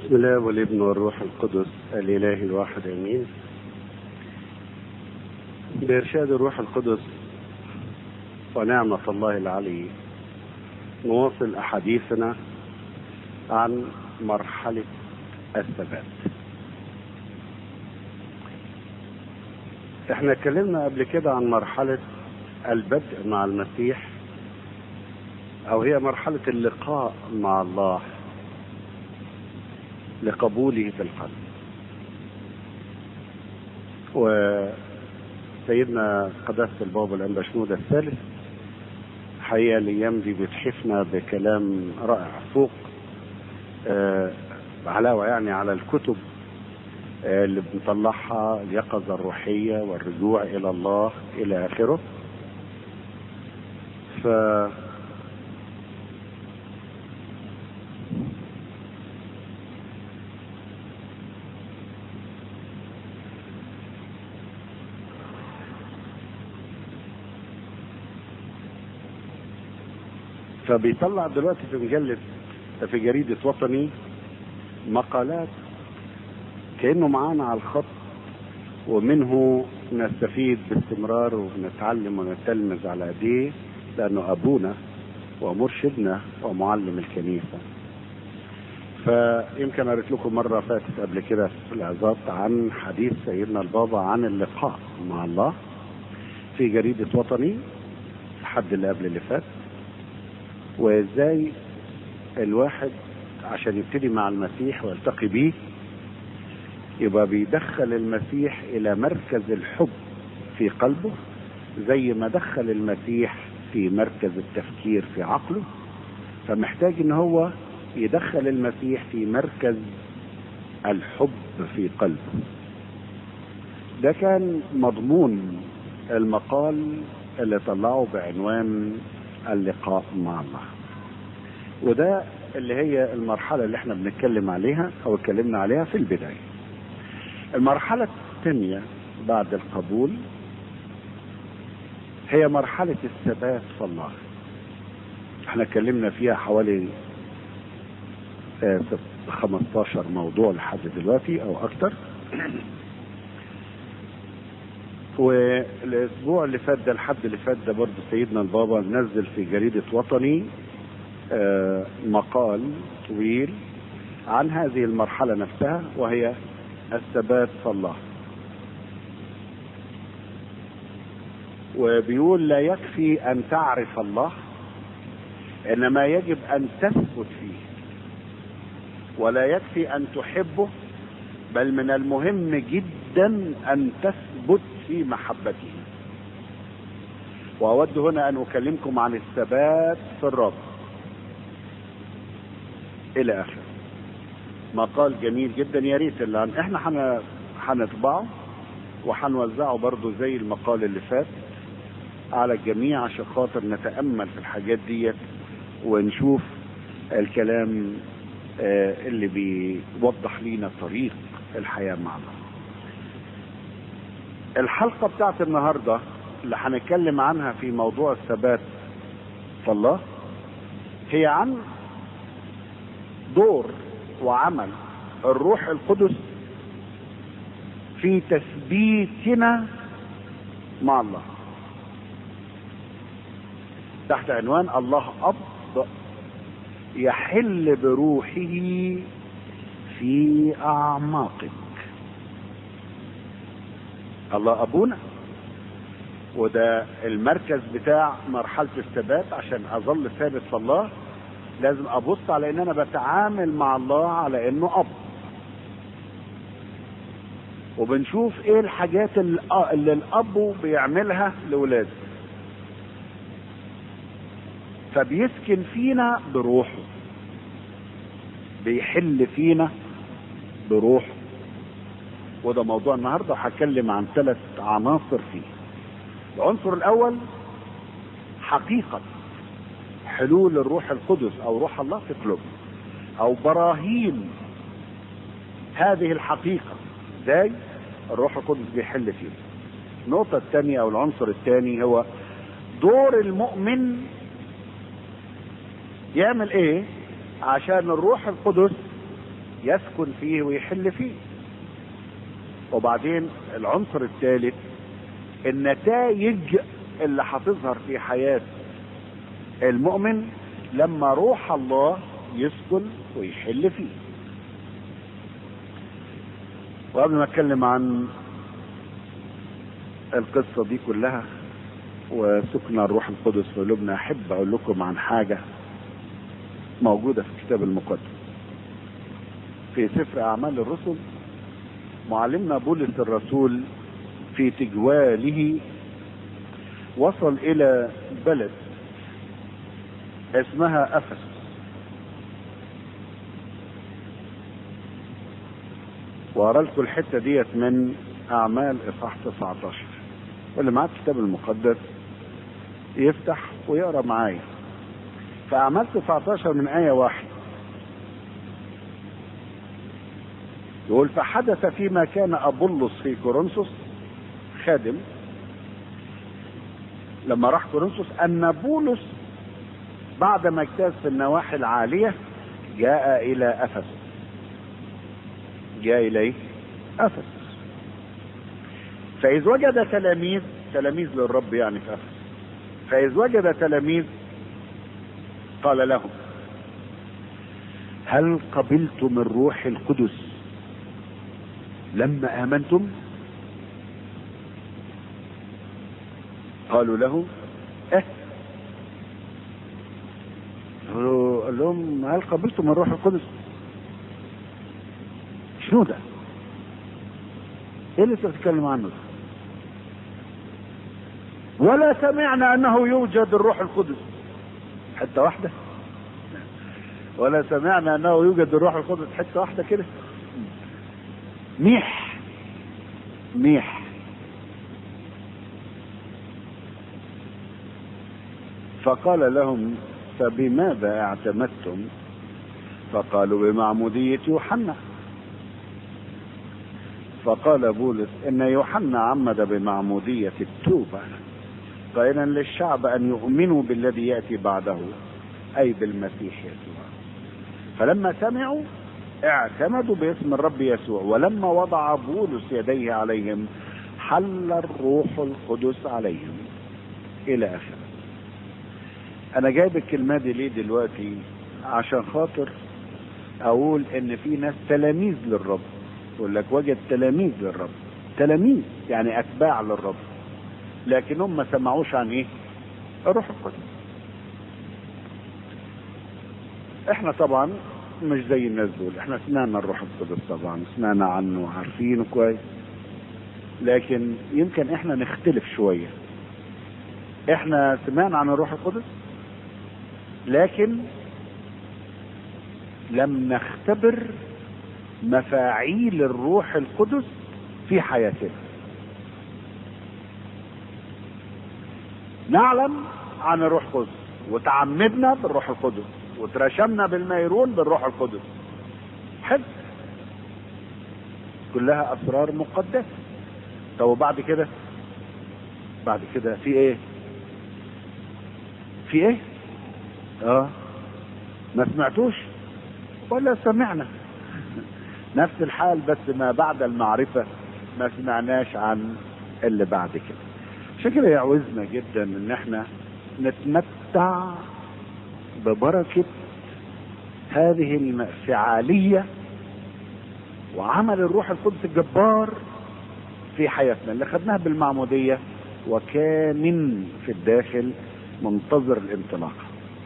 بسم الله والابن والروح القدس الاله الواحد امين بارشاد الروح القدس ونعمه الله العلي نواصل احاديثنا عن مرحله الثبات احنا اتكلمنا قبل كده عن مرحله البدء مع المسيح او هي مرحله اللقاء مع الله لقبوله في القلب وسيدنا قداسة البابا الأنبشنود الثالث حقيقة الأيام دي بتحفنا بكلام رائع فوق آه علاوة يعني على الكتب آه اللي بنطلعها اليقظة الروحية والرجوع إلى الله إلى آخره ف فبيطلع دلوقتي في مجلة في جريدة وطني مقالات كأنه معانا على الخط ومنه نستفيد باستمرار ونتعلم ونتلمذ على ايديه لانه ابونا ومرشدنا ومعلم الكنيسه. فيمكن قريت لكم مره فاتت قبل كده في العظات عن حديث سيدنا البابا عن اللقاء مع الله في جريده وطني الحد اللي قبل اللي فات وازاي الواحد عشان يبتدي مع المسيح ويلتقي بيه يبقى بيدخل المسيح الى مركز الحب في قلبه زي ما دخل المسيح في مركز التفكير في عقله فمحتاج ان هو يدخل المسيح في مركز الحب في قلبه ده كان مضمون المقال اللي طلعه بعنوان اللقاء مع الله وده اللي هي المرحلة اللي احنا بنتكلم عليها او اتكلمنا عليها في البداية المرحلة الثانية بعد القبول هي مرحلة الثبات في الله احنا اتكلمنا فيها حوالي 15 موضوع لحد دلوقتي او اكتر والاسبوع اللي فات ده الحد اللي فات ده برضه سيدنا البابا نزل في جريدة وطني آه مقال طويل عن هذه المرحلة نفسها وهي الثبات في الله وبيقول لا يكفي ان تعرف الله انما يجب ان تثبت فيه ولا يكفي ان تحبه بل من المهم جدا ان تثبت في محبته واود هنا ان اكلمكم عن الثبات في الرب الى اخره مقال جميل جدا يا ريت اللي عن احنا هنطبعه وهنوزعه برضه زي المقال اللي فات على الجميع عشان خاطر نتامل في الحاجات ديت ونشوف الكلام آه اللي بيوضح لينا طريق الحياه مع الله الحلقة بتاعت النهاردة اللي هنتكلم عنها في موضوع الثبات في الله هي عن دور وعمل الروح القدس في تثبيتنا مع الله تحت عنوان الله أب يحل بروحه في أعماقك الله ابونا وده المركز بتاع مرحله الثبات عشان اظل ثابت في الله لازم ابص على ان انا بتعامل مع الله على انه اب وبنشوف ايه الحاجات اللي الاب بيعملها لاولاده فبيسكن فينا بروحه بيحل فينا بروحه وده موضوع النهارده هتكلم عن ثلاث عناصر فيه العنصر الاول حقيقه حلول الروح القدس او روح الله في قلوبنا او براهين هذه الحقيقه ازاي الروح القدس بيحل فينا النقطة الثانية أو العنصر الثاني هو دور المؤمن يعمل إيه عشان الروح القدس يسكن فيه ويحل فيه وبعدين العنصر الثالث النتائج اللي هتظهر في حياة المؤمن لما روح الله يسكن ويحل فيه وقبل ما اتكلم عن القصة دي كلها وسكن الروح القدس في قلوبنا احب اقول لكم عن حاجة موجودة في الكتاب المقدس في سفر اعمال الرسل معلمنا بولس الرسول في تجواله وصل الى بلد اسمها افسس وأرى لكم الحتة ديت من أعمال إصحاح 19 واللي معاه الكتاب المقدس يفتح ويقرا معايا فأعمال 19 من آية واحد يقول فحدث فيما كان أبولس في كورنثوس خادم لما راح كورنثوس أن بولس بعد ما اجتاز في النواحي العالية جاء إلى أفسس جاء إليه أفسس فإذ وجد تلاميذ تلاميذ للرب يعني في أفسس فإذ وجد تلاميذ قال لهم هل قبلتم الروح القدس لما آمنتم قالوا له اه قال لهم هل قبلتم الروح القدس شنو ده ايه اللي انت بتتكلم عنه ده ولا سمعنا انه يوجد الروح القدس حته واحده ولا سمعنا انه يوجد الروح القدس حته واحده كده ميح ميح فقال لهم فبماذا اعتمدتم فقالوا بمعمودية يوحنا فقال بولس ان يوحنا عمد بمعمودية التوبة قائلا للشعب ان يؤمنوا بالذي يأتي بعده اي بالمسيح يسوع فلما سمعوا اعتمدوا باسم الرب يسوع ولما وضع بولس يديه عليهم حل الروح القدس عليهم الى اخره انا جايب الكلمه دي ليه دلوقتي عشان خاطر اقول ان في ناس تلاميذ للرب يقول لك وجد تلاميذ للرب تلاميذ يعني اتباع للرب لكنهم ما سمعوش عن ايه الروح القدس احنا طبعا مش زي الناس دول احنا سمعنا الروح القدس طبعا سمعنا عنه وعارفينه كويس لكن يمكن احنا نختلف شوية احنا سمعنا عن الروح القدس لكن لم نختبر مفاعيل الروح القدس في حياتنا نعلم عن الروح القدس وتعمدنا بالروح القدس وترشمنا بالميرون بالروح القدس حلو كلها اسرار مقدسه طب وبعد كده بعد كده في ايه في ايه اه ما سمعتوش ولا سمعنا نفس الحال بس ما بعد المعرفة ما سمعناش عن اللي بعد كده عشان كده يعوزنا جدا ان احنا نتمتع ببركة هذه الفعالية وعمل الروح القدس الجبار في حياتنا اللي خدناها بالمعمودية وكان في الداخل منتظر الانطلاق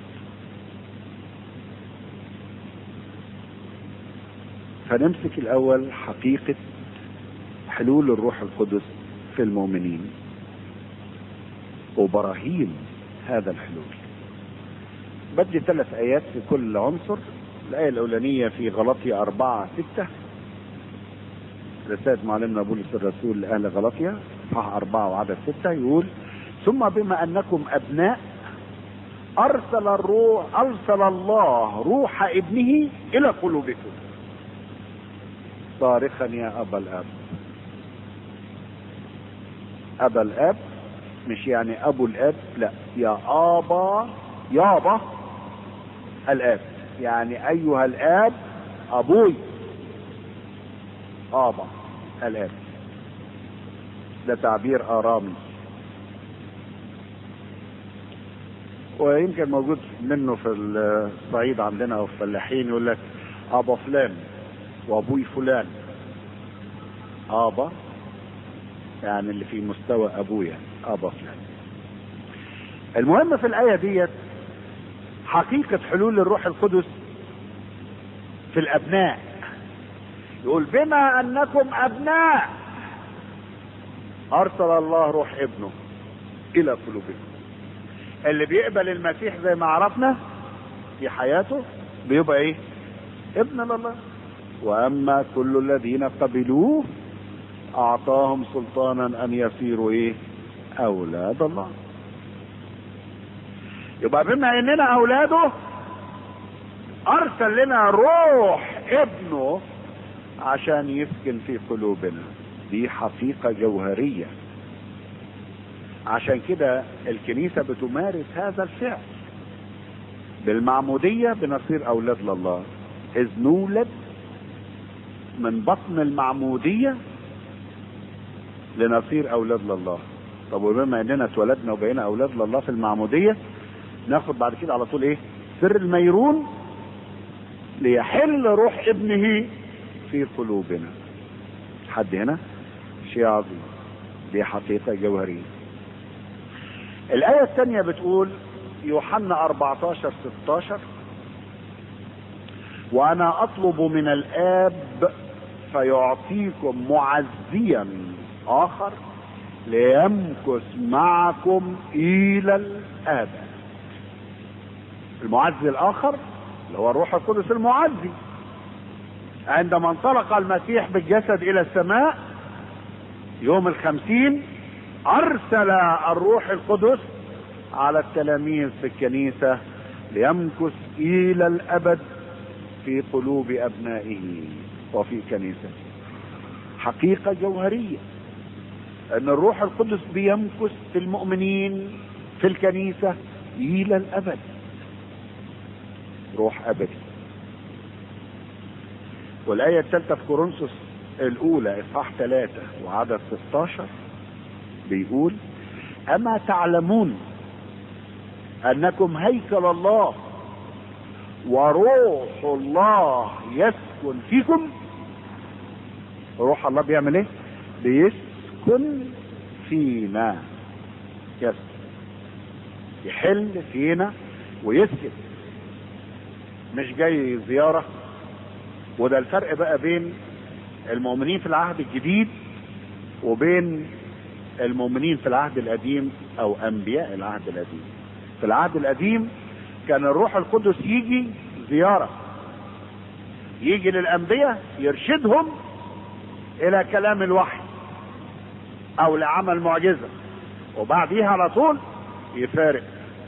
فنمسك الاول حقيقة حلول الروح القدس في المؤمنين وبراهين هذا الحلول بدي ثلاث ايات في كل عنصر الايه الاولانيه في غلطية أربعة ستة رسالة معلمنا بولس الرسول لأهل غلطية صح أربعة وعدد ستة يقول ثم بما أنكم أبناء أرسل الروح أرسل الله روح ابنه إلى قلوبكم صارخا يا أبا الآب أبا الآب مش يعني أبو الآب لا يا أبا يابا الآب يعني أيها الآب أبوي آبا الآب ده تعبير آرامي ويمكن موجود منه في الصعيد عندنا او الفلاحين يقول لك ابا فلان وابوي فلان ابا يعني اللي في مستوى ابويا ابا فلان المهم في الايه ديت حقيقه حلول الروح القدس في الابناء يقول بما انكم ابناء ارسل الله روح ابنه الى قلوبكم اللي بيقبل المسيح زي ما عرفنا في حياته بيبقى ايه ابن لله واما كل الذين قبلوه اعطاهم سلطانا ان يصيروا ايه اولاد الله يبقى بما اننا اولاده ارسل لنا روح ابنه عشان يسكن في قلوبنا دي حقيقة جوهرية عشان كده الكنيسة بتمارس هذا الفعل بالمعمودية بنصير أولاد لله إذ نولد من بطن المعمودية لنصير أولاد لله طب وبما إننا اتولدنا وبقينا أولاد لله في المعمودية ناخد بعد كده على طول إيه سر الميرون ليحل روح ابنه في قلوبنا حد هنا شيء عظيم دي حقيقة جوهرية الآية الثانية بتقول يوحنا 14 16 وأنا أطلب من الآب فيعطيكم معزيا آخر ليمكث معكم إلى الآباء المعزي الآخر اللي هو الروح القدس المعزي عندما انطلق المسيح بالجسد إلى السماء يوم الخمسين ارسل الروح القدس على التلاميذ في الكنيسه ليمكث الى الابد في قلوب ابنائه وفي كنيسته حقيقه جوهريه ان الروح القدس بيمكث في المؤمنين في الكنيسه الى الابد روح ابدي والايه الثالثه في كورنثوس الاولى اصحاح ثلاثه وعدد 16 بيقول اما تعلمون انكم هيكل الله وروح الله يسكن فيكم روح الله بيعمل ايه بيسكن فينا يسكن يحل فينا ويسكن مش جاي زيارة وده الفرق بقى بين المؤمنين في العهد الجديد وبين المؤمنين في العهد القديم او انبياء العهد القديم في العهد القديم كان الروح القدس يجي زياره يجي للانبياء يرشدهم الى كلام الوحي او لعمل معجزه وبعديها على طول يفارق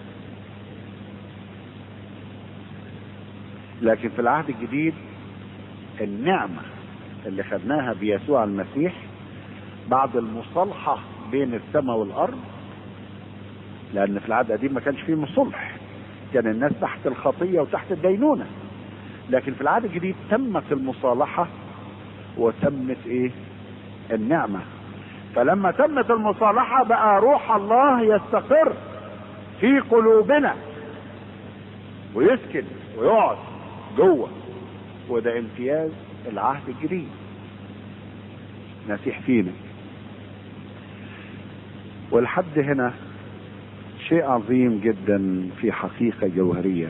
لكن في العهد الجديد النعمه اللي خدناها بيسوع المسيح بعد المصالحه بين السماء والارض لان في العهد القديم ما كانش فيه صلح كان الناس تحت الخطيه وتحت الدينونه لكن في العهد الجديد تمت المصالحه وتمت ايه النعمه فلما تمت المصالحه بقى روح الله يستقر في قلوبنا ويسكن ويقعد جوه وده امتياز العهد الجديد مسيح فينا ولحد هنا شيء عظيم جدا في حقيقة جوهرية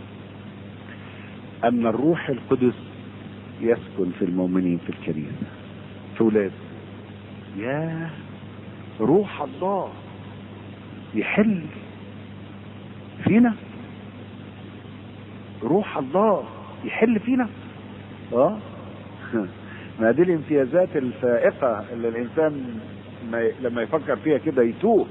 أن الروح القدس يسكن في المؤمنين في الكنيسة في ولاد يا روح الله يحل فينا روح الله يحل فينا اه ما دي الامتيازات الفائقة اللي الإنسان ما لما يفكر فيها كده يتوه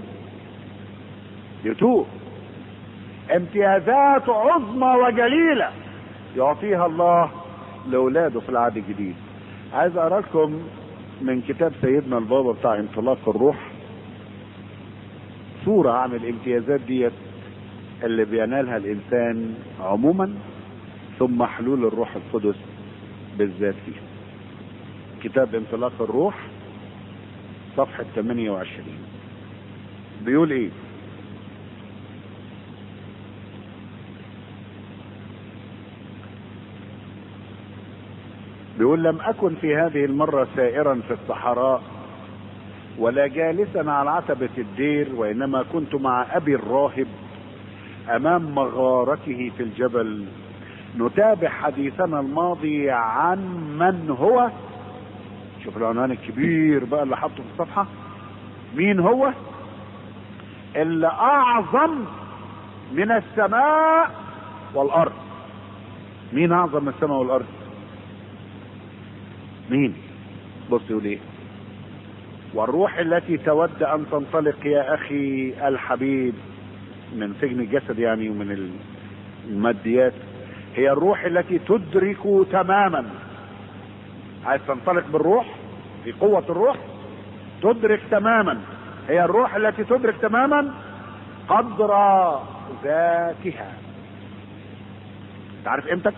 يتوه امتيازات عظمى وجليلة يعطيها الله لأولاده في العهد الجديد عايز أقرأ لكم من كتاب سيدنا البابا بتاع انطلاق الروح صورة عن الامتيازات ديت اللي بينالها الإنسان عموما ثم حلول الروح القدس بالذات فيه كتاب انطلاق الروح صفحة 28 بيقول ايه بيقول لم أكن في هذه المرة سائرا في الصحراء ولا جالسا على عتبة الدير وإنما كنت مع أبي الراهب أمام مغارته في الجبل نتابع حديثنا الماضي عن من هو شوف العنوان الكبير بقى اللي حطه في الصفحة مين هو اللي أعظم من السماء والأرض مين أعظم من السماء والأرض مين بص يقول ايه والروح التي تود ان تنطلق يا اخي الحبيب من سجن الجسد يعني ومن الماديات هي الروح التي تدرك تماما عايز تنطلق بالروح في قوة الروح تدرك تماما هي الروح التي تدرك تماما قدر ذاتها تعرف قيمتك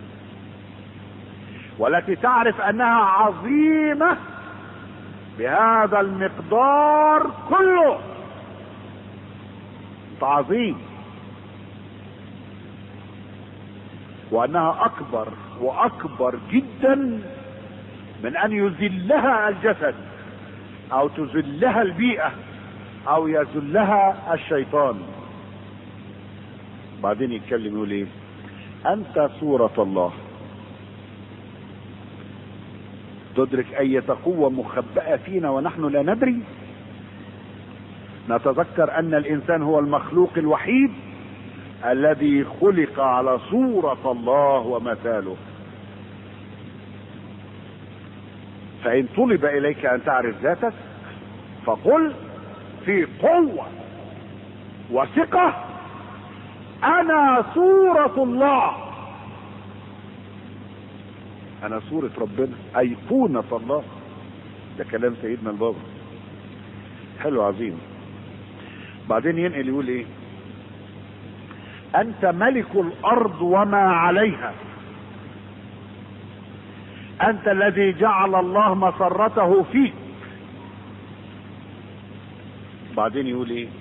والتي تعرف انها عظيمة بهذا المقدار كله انت عظيم وانها اكبر واكبر جدا من ان يذلها الجسد او تذلها البيئة او يذلها الشيطان بعدين يتكلم يقول ايه انت صورة الله تدرك أية قوة مخبأة فينا ونحن لا ندري نتذكر أن الإنسان هو المخلوق الوحيد الذي خلق على صورة الله ومثاله فإن طلب إليك أن تعرف ذاتك فقل في قوة وثقة أنا صورة الله انا صورة ربنا ايقونة الله ده كلام سيدنا البابا حلو عظيم بعدين ينقل يقول ايه انت ملك الارض وما عليها انت الذي جعل الله مسرته فيك بعدين يقول ايه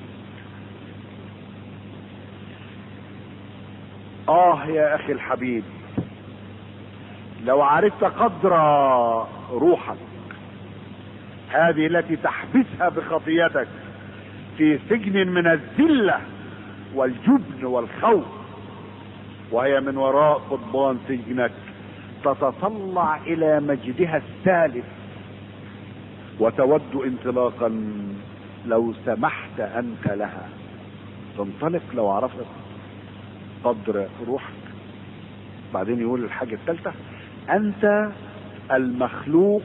اه يا اخي الحبيب لو عرفت قدر روحك هذه التي تحبسها بخطيتك في سجن من الذلة والجبن والخوف وهي من وراء قضبان سجنك تتطلع الى مجدها الثالث وتود انطلاقا لو سمحت انت لها تنطلق لو عرفت قدر روحك بعدين يقول الحاجة الثالثة انت المخلوق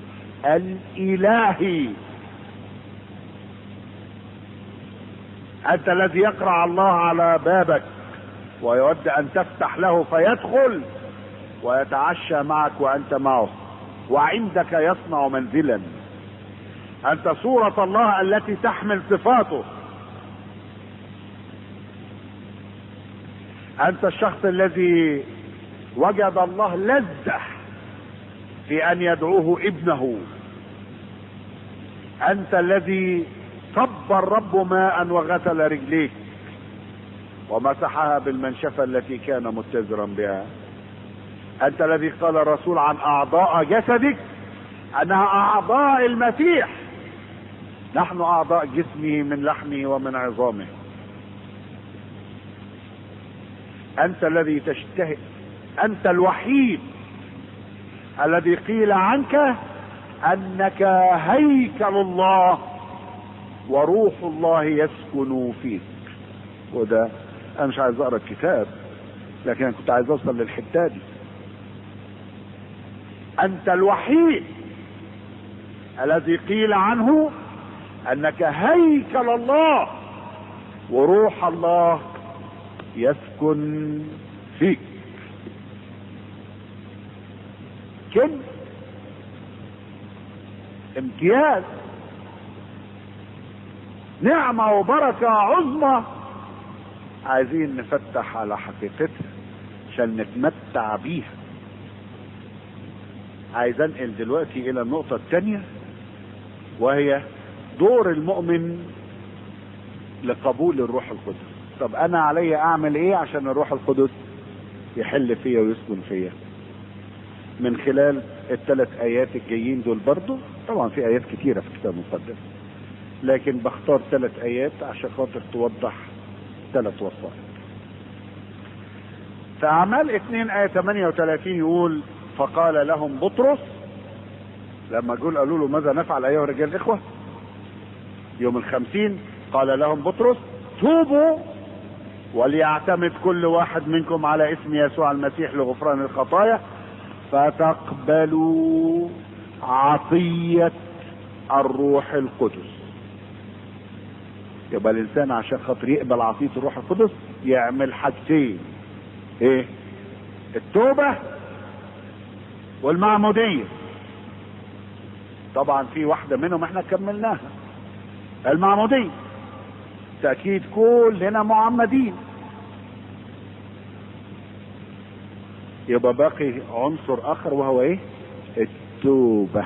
الالهي انت الذي يقرع الله على بابك ويود ان تفتح له فيدخل ويتعشى معك وانت معه وعندك يصنع منزلا انت صورة الله التي تحمل صفاته انت الشخص الذي وجد الله لذة في ان يدعوه ابنه انت الذي صب الرب ماء وغسل رجليك ومسحها بالمنشفة التي كان متزرا بها انت الذي قال الرسول عن اعضاء جسدك انها اعضاء المسيح نحن اعضاء جسمه من لحمه ومن عظامه انت الذي تشتهي انت الوحيد الذي قيل عنك انك هيكل الله وروح الله يسكن فيك وده انا مش عايز اقرا الكتاب لكن انا كنت عايز اوصل للحته دي انت الوحيد الذي قيل عنه انك هيكل الله وروح الله يسكن فيك كن امتياز نعمة وبركة عظمى عايزين نفتح على حقيقتها عشان نتمتع بيها عايز انقل دلوقتي الى النقطة الثانية وهي دور المؤمن لقبول الروح القدس طب انا علي اعمل ايه عشان الروح القدس يحل فيا ويسكن فيا من خلال الثلاث ايات الجايين دول برضو طبعا في ايات كتيرة في الكتاب المقدس لكن بختار ثلاث ايات عشان خاطر توضح ثلاث وصايا في اعمال 2 ايه 38 يقول فقال لهم بطرس لما جول قالوا له ماذا نفعل ايها الرجال الاخوه يوم الخمسين قال لهم بطرس توبوا وليعتمد كل واحد منكم على اسم يسوع المسيح لغفران الخطايا فتقبلوا عطية الروح القدس يبقى الانسان عشان خاطر يقبل عطية الروح القدس يعمل حاجتين ايه التوبة والمعمودية طبعا في واحدة منهم احنا كملناها المعمودية تأكيد كلنا معمدين يبقى باقي عنصر اخر وهو ايه التوبة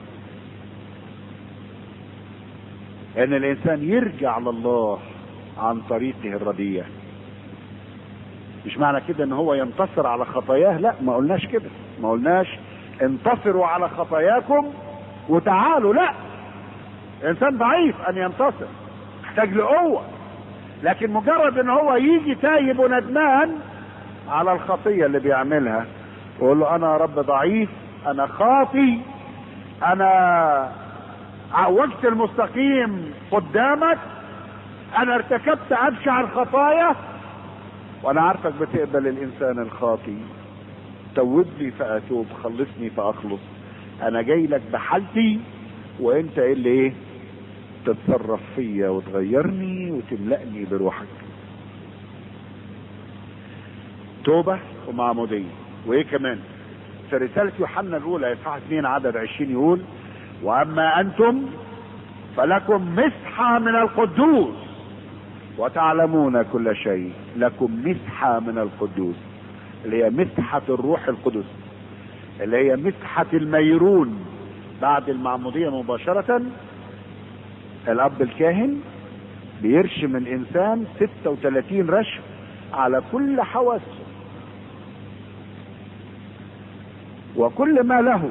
ان الانسان يرجع لله عن طريقه الرديئة مش معنى كده ان هو ينتصر على خطاياه لا ما قلناش كده ما قلناش انتصروا على خطاياكم وتعالوا لا انسان ضعيف ان ينتصر محتاج لقوة لكن مجرد ان هو يجي تايب وندمان على الخطية اللي بيعملها ويقول له انا يا رب ضعيف انا خاطي انا عوجت المستقيم قدامك انا ارتكبت ابشع الخطايا وانا عارفك بتقبل الانسان الخاطي توبني فاتوب خلصني فاخلص انا جاي لك بحالتي وانت ايه اللي ايه تتصرف فيا وتغيرني وتملأني بروحك توبة ومعمودية وايه كمان في رسالة يوحنا الاولى اصحاح 2 عدد 20 يقول واما انتم فلكم مسحة من القدوس وتعلمون كل شيء لكم مسحة من القدوس اللي هي مسحة الروح القدس اللي هي مسحة الميرون بعد المعمودية مباشرة الأب الكاهن بيرشم الإنسان 36 رشم على كل حواسه وكل ما له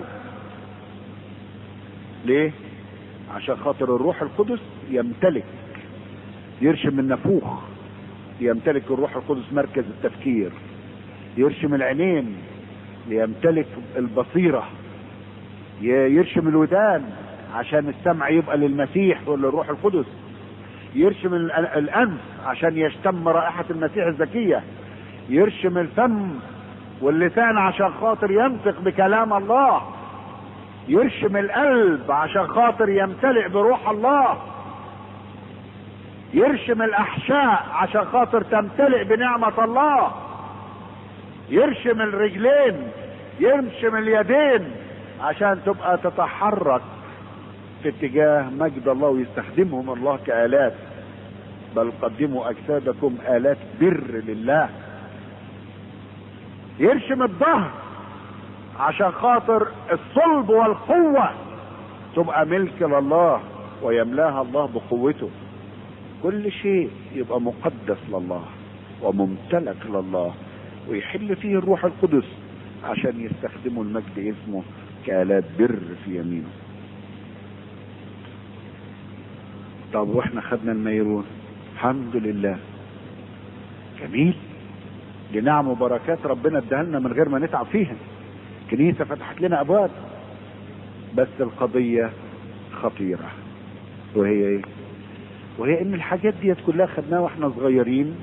ليه؟ عشان خاطر الروح القدس يمتلك يرشم النافوخ يمتلك الروح القدس مركز التفكير يرشم العينين ليمتلك البصيرة يرشم الودان عشان السمع يبقى للمسيح وللروح القدس يرشم الأنف عشان يشتم رائحة المسيح الزكية يرشم الفم واللسان عشان خاطر ينطق بكلام الله يرشم القلب عشان خاطر يمتلئ بروح الله يرشم الاحشاء عشان خاطر تمتلئ بنعمة الله يرشم الرجلين يرشم اليدين عشان تبقى تتحرك في اتجاه مجد الله ويستخدمهم الله كآلات بل قدموا أجسادكم آلات بر لله يرشم الظهر عشان خاطر الصلب والقوة تبقى ملك لله ويملاها الله بقوته كل شيء يبقى مقدس لله وممتلك لله ويحل فيه الروح القدس عشان يستخدموا المجد اسمه كآلات بر في يمينه طب واحنا خدنا الميرون الحمد لله جميل دي نعم وبركات ربنا اداها لنا من غير ما نتعب فيها كنيسة فتحت لنا ابواب بس القضية خطيرة وهي ايه وهي ان الحاجات ديت كلها خدناها واحنا صغيرين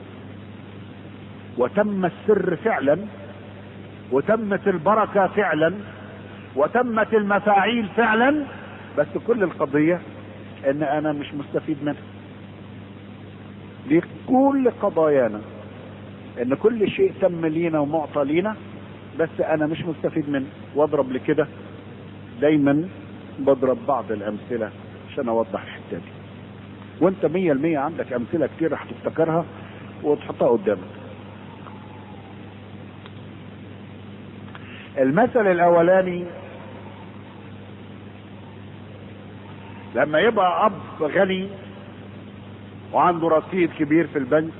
وتم السر فعلا وتمت البركة فعلا وتمت المفاعيل فعلا بس كل القضية ان انا مش مستفيد منها لكل قضايانا ان كل شيء تم لينا ومعطى لينا بس انا مش مستفيد منه واضرب لكده دايما بضرب بعض الامثله عشان اوضح الحته دي وانت مية المية عندك امثله كتير راح تفتكرها وتحطها قدامك المثل الاولاني لما يبقى اب غني وعنده رصيد كبير في البنك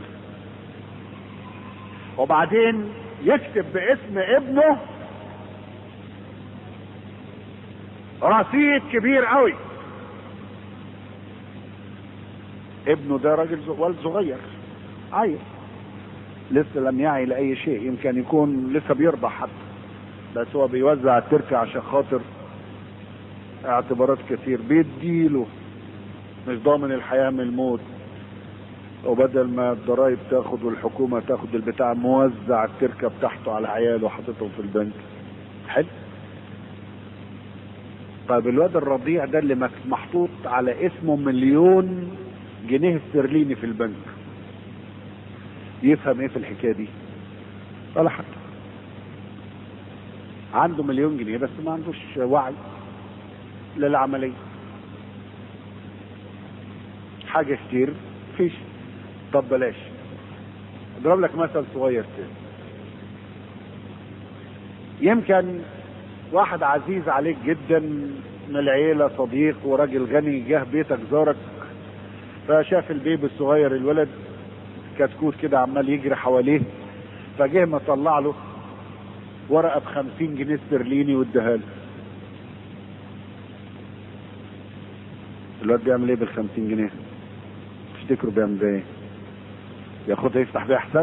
وبعدين يكتب باسم ابنه رصيد كبير قوي ابنه ده راجل ز- ولد صغير عيل لسه لم يعي لاي شيء يمكن يكون لسه بيرضع حتى بس هو بيوزع التركه عشان خاطر اعتبارات كتير بيديله مش ضامن الحياه من الموت وبدل ما الضرايب تاخد والحكومه تاخد البتاع موزع التركه بتاعته على عياله وحاططهم في البنك حلو طيب الواد الرضيع ده اللي مك- محطوط على اسمه مليون جنيه استرليني في البنك يفهم ايه في الحكايه دي ولا حاجه عنده مليون جنيه بس ما عندوش وعي للعمليه حاجه كتير فيش طب بلاش اضرب لك مثل صغير كده يمكن واحد عزيز عليك جدا من العيله صديق وراجل غني جه بيتك زارك فشاف البيبي الصغير الولد كتكوت كده عمال يجري حواليه فجه مطلع له ورقه بخمسين جنيه استرليني واداها له الواد بيعمل ايه بالخمسين جنيه تفتكروا بيعمل بيها ايه ياخدها يفتح بيها حساب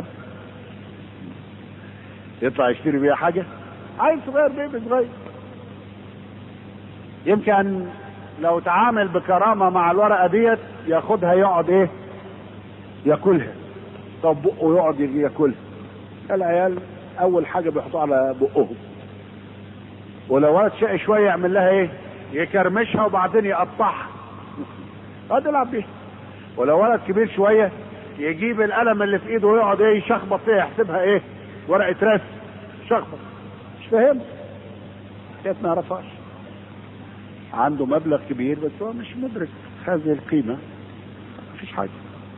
يطلع يشتري بيها حاجه عيل صغير بيبي صغير يمكن لو تعامل بكرامه مع الورقه ديت ياخدها يقعد ايه ياكلها طب بقه يقعد يجي ياكلها العيال اول حاجه بيحطوها على بقهم ولو ولد شقي شويه يعمل لها ايه يكرمشها وبعدين يقطعها يقعد يلعب بيها ولو ولد كبير شويه يجيب القلم اللي في ايده ويقعد ايه يشخبط فيها يحسبها ايه ورقه رسم شخبط مش فاهم كانت ما يعرفهاش عنده مبلغ كبير بس هو مش مدرك هذه القيمه مفيش حاجه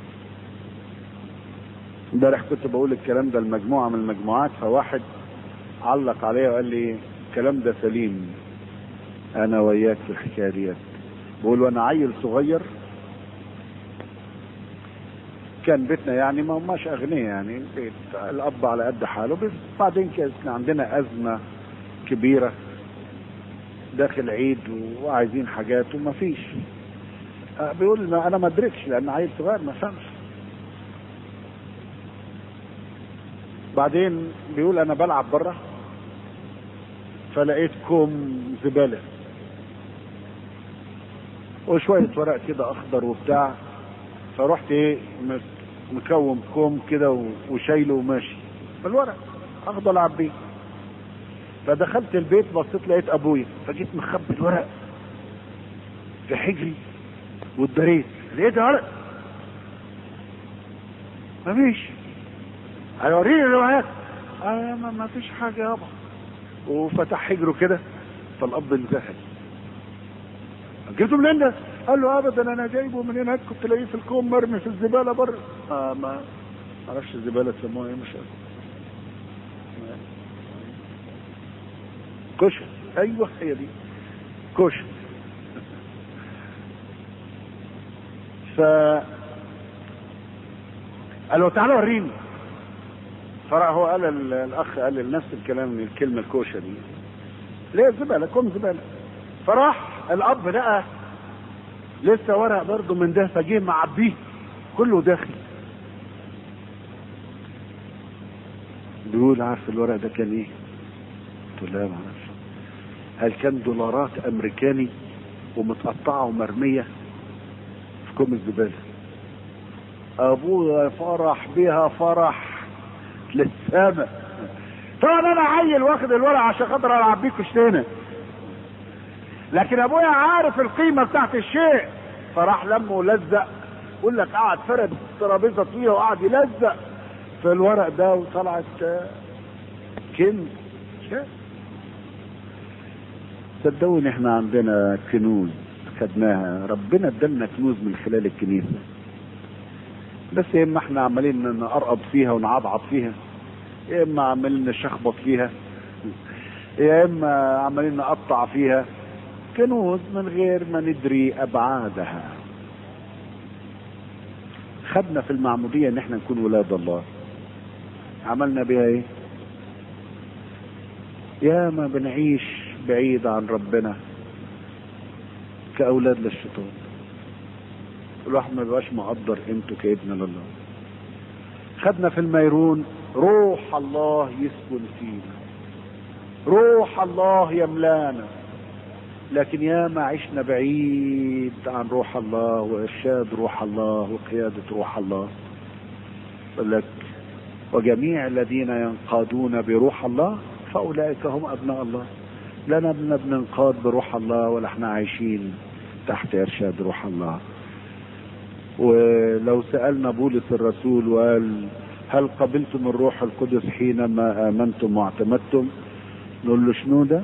امبارح كنت بقول الكلام ده لمجموعه من المجموعات فواحد علق عليا وقال لي الكلام ده سليم انا وياك في الحكايه ديت بقول وانا عيل صغير كان بيتنا يعني ما هماش اغنياء يعني بيت الاب على قد حاله بس بعدين كان عندنا ازمه كبيره داخل عيد وعايزين حاجات وما فيش آه، بيقول ما انا ما ادركش لان عيل صغير ما فهمش بعدين بيقول انا بلعب بره فلقيت كوم زباله وشويه ورق كده اخضر وبتاع فرحت ايه مس- مكوم كوم كده و- وشايله وماشي بالورق اخده العب بيه فدخلت البيت بصيت لقيت ابويا فجيت مخبي الورق في حجري واتدريت لقيت ورق مفيش هيوريني الروايات آه ما, ما فيش حاجه يابا وفتح حجره كده فالاب انزهق جبته منين ده؟ قال له ابدا انا جايبه من هناك كنت لاقيه في الكوم مرمي في الزباله بره آه ما معرفش الزباله يسموها ايه مش عارف كشك ايوه هي دي كشك ف قال له تعالى وريني فراح هو قال ال- الاخ قال نفس الكلام الكلمه الكوشه دي ليه زباله كوم زباله فراح الاب لقى لسه ورق برضه من ده فجه معبيه كله داخل بيقول عارف الورق ده كان ايه؟ قلت له لا ما اعرفش هل كان دولارات امريكاني ومتقطعه ومرميه في كوم الزباله ابويا فرح بيها فرح للسما طبعا انا عيل واخد الورق عشان خاطر العب بيه كشتينه لكن ابويا عارف القيمه بتاعت الشيء فراح لمه ولزق يقول لك قعد فرد الترابيزه فيها وقعد يلزق في الورق ده وطلعت آه، كنز شيء. صدقوني احنا عندنا كنوز خدناها ربنا ادالنا كنوز من خلال الكنيسه بس يا اما احنا عمالين نقرقض فيها ونعضعض فيها يا اما عمالين نشخبط فيها يا اما عمالين نقطع فيها كنوز من غير ما ندري ابعادها خدنا في المعمودية ان احنا نكون ولاد الله عملنا بيها ايه يا ما بنعيش بعيد عن ربنا كأولاد للشيطان الواحد ما بيبقاش مقدر قيمته كابن لله خدنا في الميرون روح الله يسكن فينا روح الله يملانا لكن يا ما عشنا بعيد عن روح الله وارشاد روح الله وقياده روح الله يقول لك وجميع الذين ينقادون بروح الله فاولئك هم ابناء الله لا نبنا بننقاد بروح الله ولا احنا عايشين تحت ارشاد روح الله ولو سالنا بولس الرسول وقال هل قبلتم الروح القدس حينما امنتم واعتمدتم نقول له شنو ده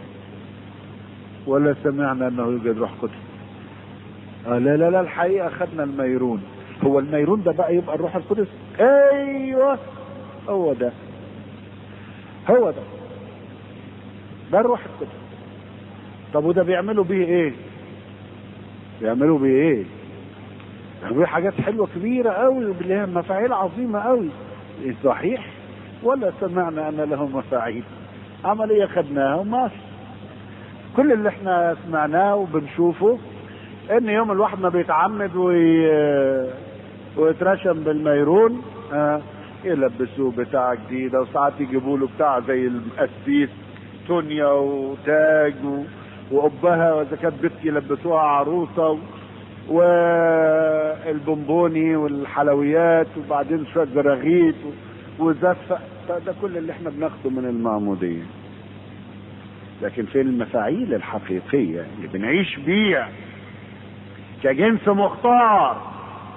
ولا سمعنا انه يوجد روح قدس آه لا لا لا الحقيقه خدنا الميرون هو الميرون ده بقى يبقى الروح القدس ايوه هو ده هو ده ده الروح القدس طب وده بيعملوا بيه ايه بيعملوا بيه ايه بيعملوا بيه حاجات حلوه كبيره قوي ولها مفاعيل عظيمه قوي إيه صحيح ولا سمعنا ان له مفاعيل عمليه خدناها وماشي كل اللي احنا سمعناه وبنشوفه ان يوم الواحد ما بيتعمد وي... ويترشم بالميرون اه يلبسوه بتاع جديده وساعات يجيبوا له بتاع زي القسيس تونيا وتاج و... وقبها واذا كانت بنت يلبسوها عروسه و... والبونبوني والحلويات وبعدين شويه زراغيت و... وزفه ده كل اللي احنا بناخده من المعموديه لكن في المفاعيل الحقيقية اللي بنعيش بيها كجنس مختار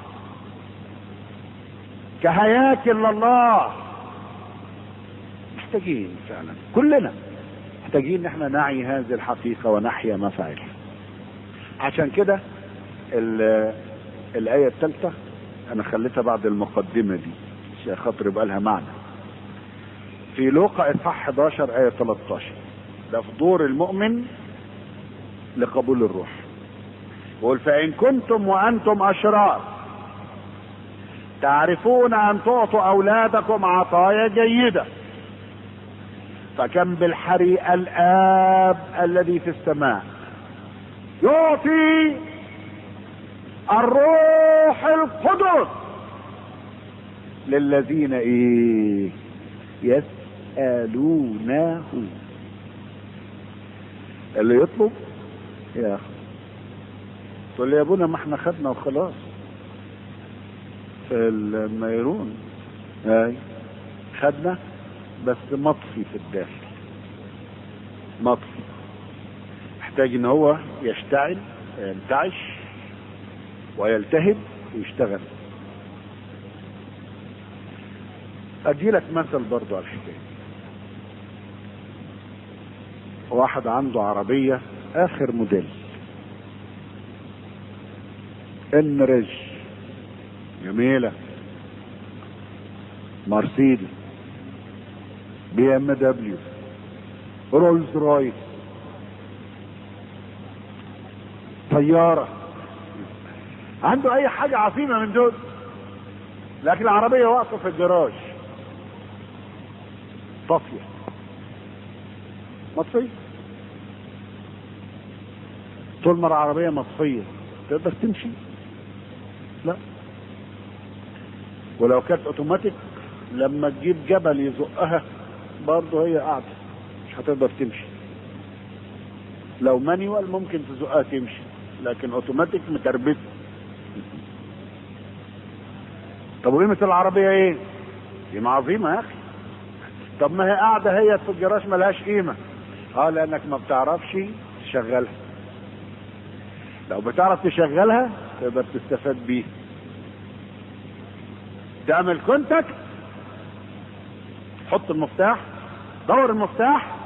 كهياكل لله محتاجين فعلا كلنا محتاجين ان احنا نعي هذه الحقيقة ونحيا مفاعيلها عشان كده الآية الثالثة أنا خليتها بعد المقدمة دي عشان خاطر يبقى لها معنى في لوقا إصحاح 11 آية 13 ده في دور المؤمن لقبول الروح يقول فإن كنتم وأنتم أشرار تعرفون أن تعطوا أولادكم عطايا جيدة فكم بالحري الآب الذي في السماء يعطي الروح القدس للذين ايه يسألونه اللي يطلب يا تقول لي يا ابونا ما احنا خدنا وخلاص في الميرون اي خدنا بس مطفي في الداخل مطفي محتاج ان هو يشتعل ينتعش ويلتهب ويشتغل ادي لك مثل برضو على الحكايه واحد عنده عربية آخر موديل ان ريج جميلة مرسيدس بي ام دبليو رولز رويس طيارة عنده اي حاجة عظيمة من دول لكن العربية واقفة في الجراج طافية مطفية طول ما العربية مطفية تقدر تمشي لا ولو كانت اوتوماتيك لما تجيب جبل يزقها برضه هي قاعدة مش هتقدر تمشي لو مانيوال ممكن تزقها تمشي لكن اوتوماتيك متربسة طب وقيمة العربية ايه؟ قيمة عظيمة يا اخي طب ما هي قاعدة هي في الجراج ملهاش قيمة اه لانك ما بتعرفش تشغلها لو بتعرف تشغلها تقدر تستفاد بيها تعمل كونتاكت حط المفتاح دور المفتاح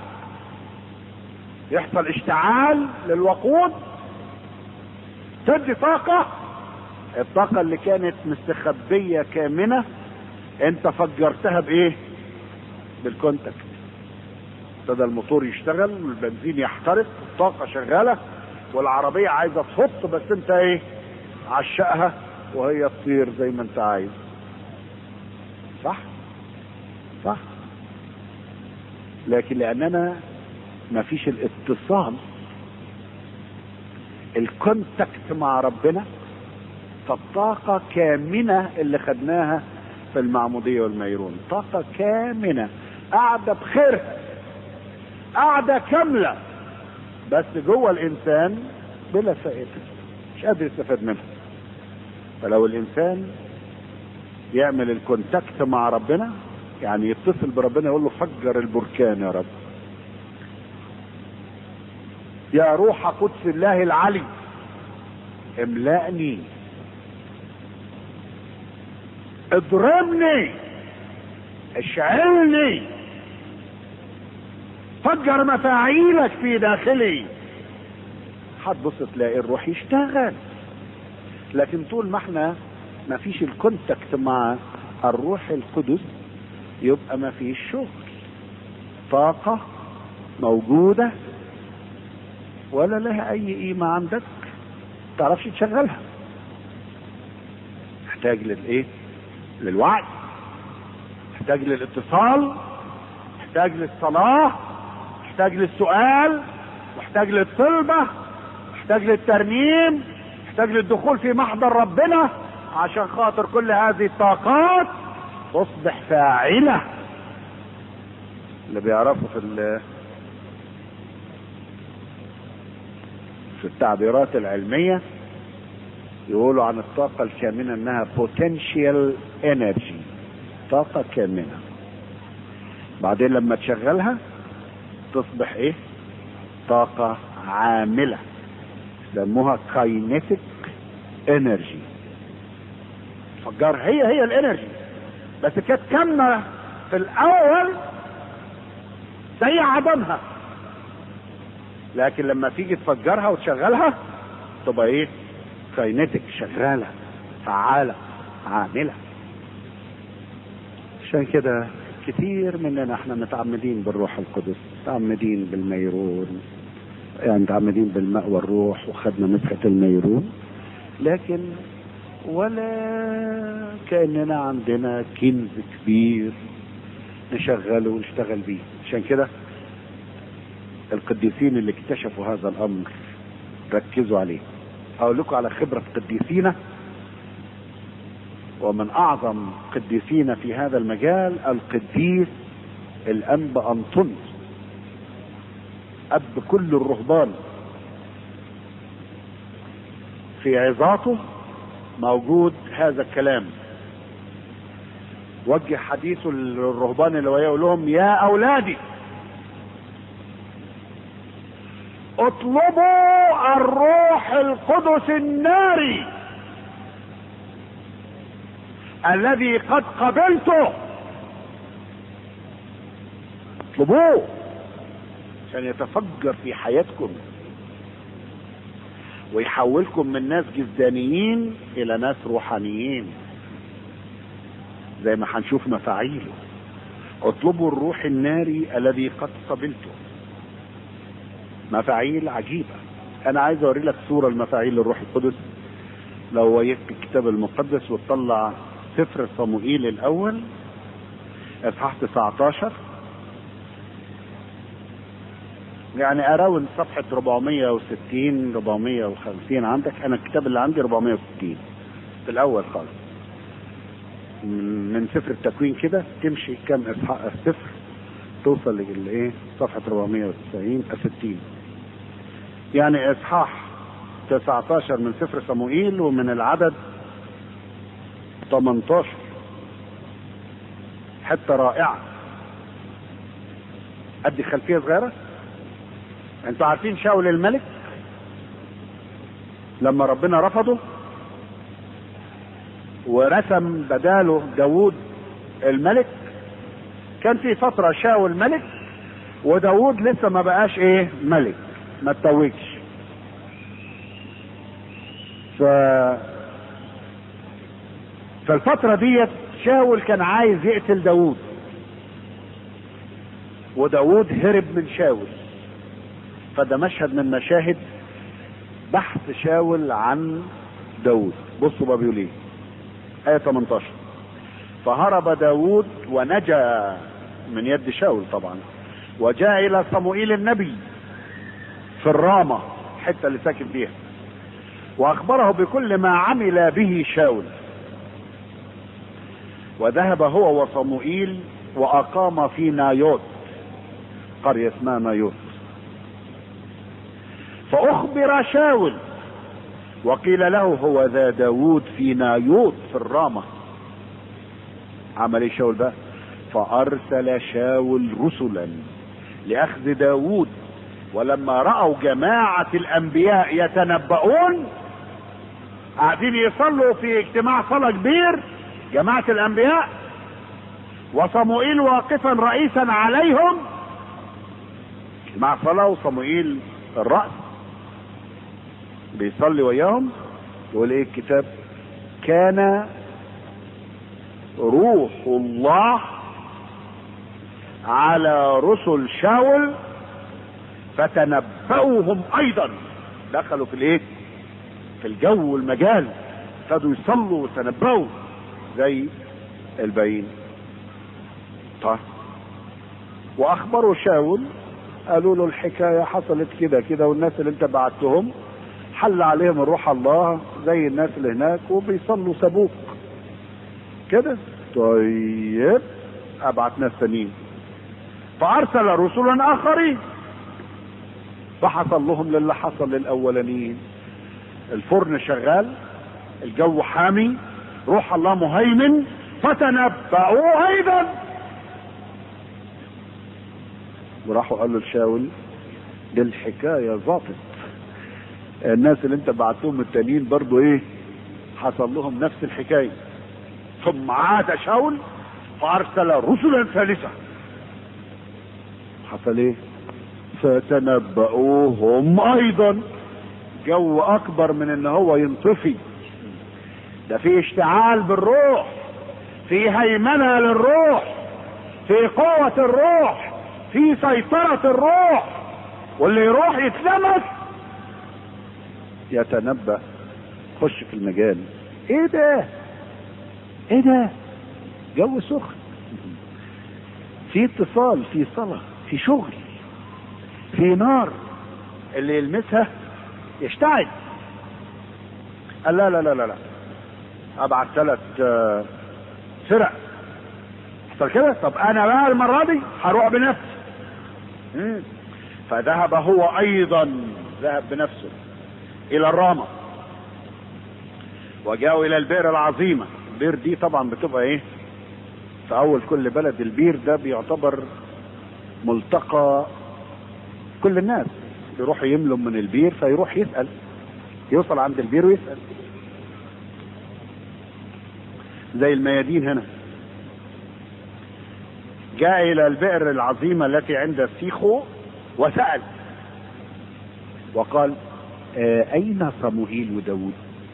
يحصل اشتعال للوقود تدي طاقة الطاقة اللي كانت مستخبية كامنة انت فجرتها بايه بالكونتاكت ابتدى الموتور يشتغل والبنزين يحترق الطاقة شغالة والعربية عايزة تحط بس انت ايه عشقها وهي تطير زي ما انت عايز صح صح لكن لاننا ما فيش الاتصال الكونتاكت مع ربنا فالطاقة كامنة اللي خدناها في المعمودية والميرون طاقة كامنة قاعدة بخيرها قاعدة كاملة بس جوه الإنسان بلا فائدة مش قادر يستفاد منها فلو الإنسان يعمل الكونتاكت مع ربنا يعني يتصل بربنا يقول له فجر البركان يا رب يا روح قدس الله العلي املأني اضربني اشعلني فجر مفاعيلك في داخلي هتبص تلاقي الروح يشتغل لكن طول ما احنا ما فيش الكونتاكت مع الروح القدس يبقى ما فيش شغل طاقة موجودة ولا لها اي قيمة عندك تعرفش تشغلها محتاج للايه للوعي محتاج للاتصال محتاج للصلاة محتاج للسؤال محتاج للطلبة محتاج للترنيم محتاج للدخول في محضر ربنا عشان خاطر كل هذه الطاقات تصبح فاعلة اللي بيعرفوا في ال- في التعبيرات العلمية يقولوا عن الطاقة الكامنة انها potential energy طاقة كامنة بعدين لما تشغلها تصبح ايه طاقة عاملة يسموها كاينيتيك انرجي فجر هي هي الانرجي بس كانت كامنة في الاول زي عدمها لكن لما تيجي تفجرها وتشغلها تبقى ايه كاينتك شغالة فعالة عاملة عشان كده كتير مننا احنا متعمدين بالروح القدس متعمدين بالميرون يعني متعمدين بالماء والروح وخدنا مسحة الميرون لكن ولا كأننا عندنا كنز كبير نشغله ونشتغل بيه عشان كده القديسين اللي اكتشفوا هذا الامر ركزوا عليه اقول لكم على خبرة قديسينا ومن اعظم قديسين في هذا المجال القديس الانبا انطونيوس اب كل الرهبان في عظاته موجود هذا الكلام وجه حديثه للرهبان اللي هو يقول لهم يا اولادي اطلبوا الروح القدس الناري الذي قد قبلته اطلبوه عشان يتفجر في حياتكم ويحولكم من ناس جسدانيين الى ناس روحانيين زي ما هنشوف مفاعيله اطلبوا الروح الناري الذي قد قبلته مفاعيل عجيبة انا عايز اوري لك صورة المفاعيل للروح القدس لو ويك الكتاب المقدس وتطلع سفر صموئيل الاول اصحاح 19 يعني اراون صفحة 460 450 عندك انا الكتاب اللي عندي 460 في الاول خالص من من سفر التكوين كده تمشي كام اصحاح السفر توصل لايه صفحة 490 60 يعني اصحاح 19 من سفر صموئيل ومن العدد 18 حتة رائعة ادي خلفية صغيرة انتوا عارفين شاول الملك لما ربنا رفضه ورسم بداله داوود الملك كان في فترة شاول ملك وداوود لسه ما بقاش ايه ملك ما اتوجش ف فالفترة ديت شاول كان عايز يقتل داوود وداوود هرب من شاول فده مشهد من مشاهد بحث شاول عن داود بصوا بقى بيقول ايه آية 18 فهرب داود ونجا من يد شاول طبعا وجاء إلى صموئيل النبي في الرامة الحتة اللي ساكن فيها وأخبره بكل ما عمل به شاول وذهب هو وصموئيل وأقام في نايوت قرية اسمها نايوت فأخبر شاول وقيل له هو ذا داود في نايوت في الرامة عمل ايه شاول بقى فأرسل شاول رسلا لأخذ داود ولما رأوا جماعة الأنبياء يتنبؤون قاعدين يصلوا في اجتماع صلاة كبير جماعة الأنبياء وصموئيل واقفا رئيسا عليهم مع صلاة وصموئيل الرأس بيصلي وياهم يقول ايه الكتاب كان روح الله على رسل شاول فتنبؤهم ايضا دخلوا في الايه في الجو والمجال ابتدوا يصلوا وتنبؤوا زي الباقيين طيب واخبروا شاول قالوا له الحكايه حصلت كده كده والناس اللي انت بعتهم حل عليهم الروح الله زي الناس اللي هناك وبيصلوا سبوك كده طيب ابعت ناس تانيين فارسل رسلا اخرين فحصل لهم للي حصل للاولانيين الفرن شغال الجو حامي روح الله مهيمن فتنبأوا ايضا وراحوا قالوا لشاول دي الحكايه ظابط الناس اللي انت بعتهم التانيين برضو ايه حصل لهم نفس الحكايه ثم عاد شاول فارسل رسلا ثالثه حصل ايه فتنبؤوهم ايضا جو اكبر من ان هو ينطفي ده في اشتعال بالروح في هيمنه للروح في قوه الروح في سيطره الروح واللي يروح يتلمس يتنبأ خش في المجال ايه ده ايه ده جو سخن في اتصال في صلاة في شغل في نار اللي يلمسها يشتعل قال لا لا لا لا لا ابعت ثلاث فرق حصل كده طب انا بقى المره دي هروح بنفسي مم. فذهب هو ايضا ذهب بنفسه الى الرامة وجاءوا الى البئر العظيمة البئر دي طبعا بتبقى ايه في اول كل بلد البير ده بيعتبر ملتقى كل الناس يروحوا يملوا من البير فيروح يسأل يوصل عند البير ويسأل زي الميادين هنا جاء الى البئر العظيمة التي عند سيخو وسأل وقال أين صموئيل وداود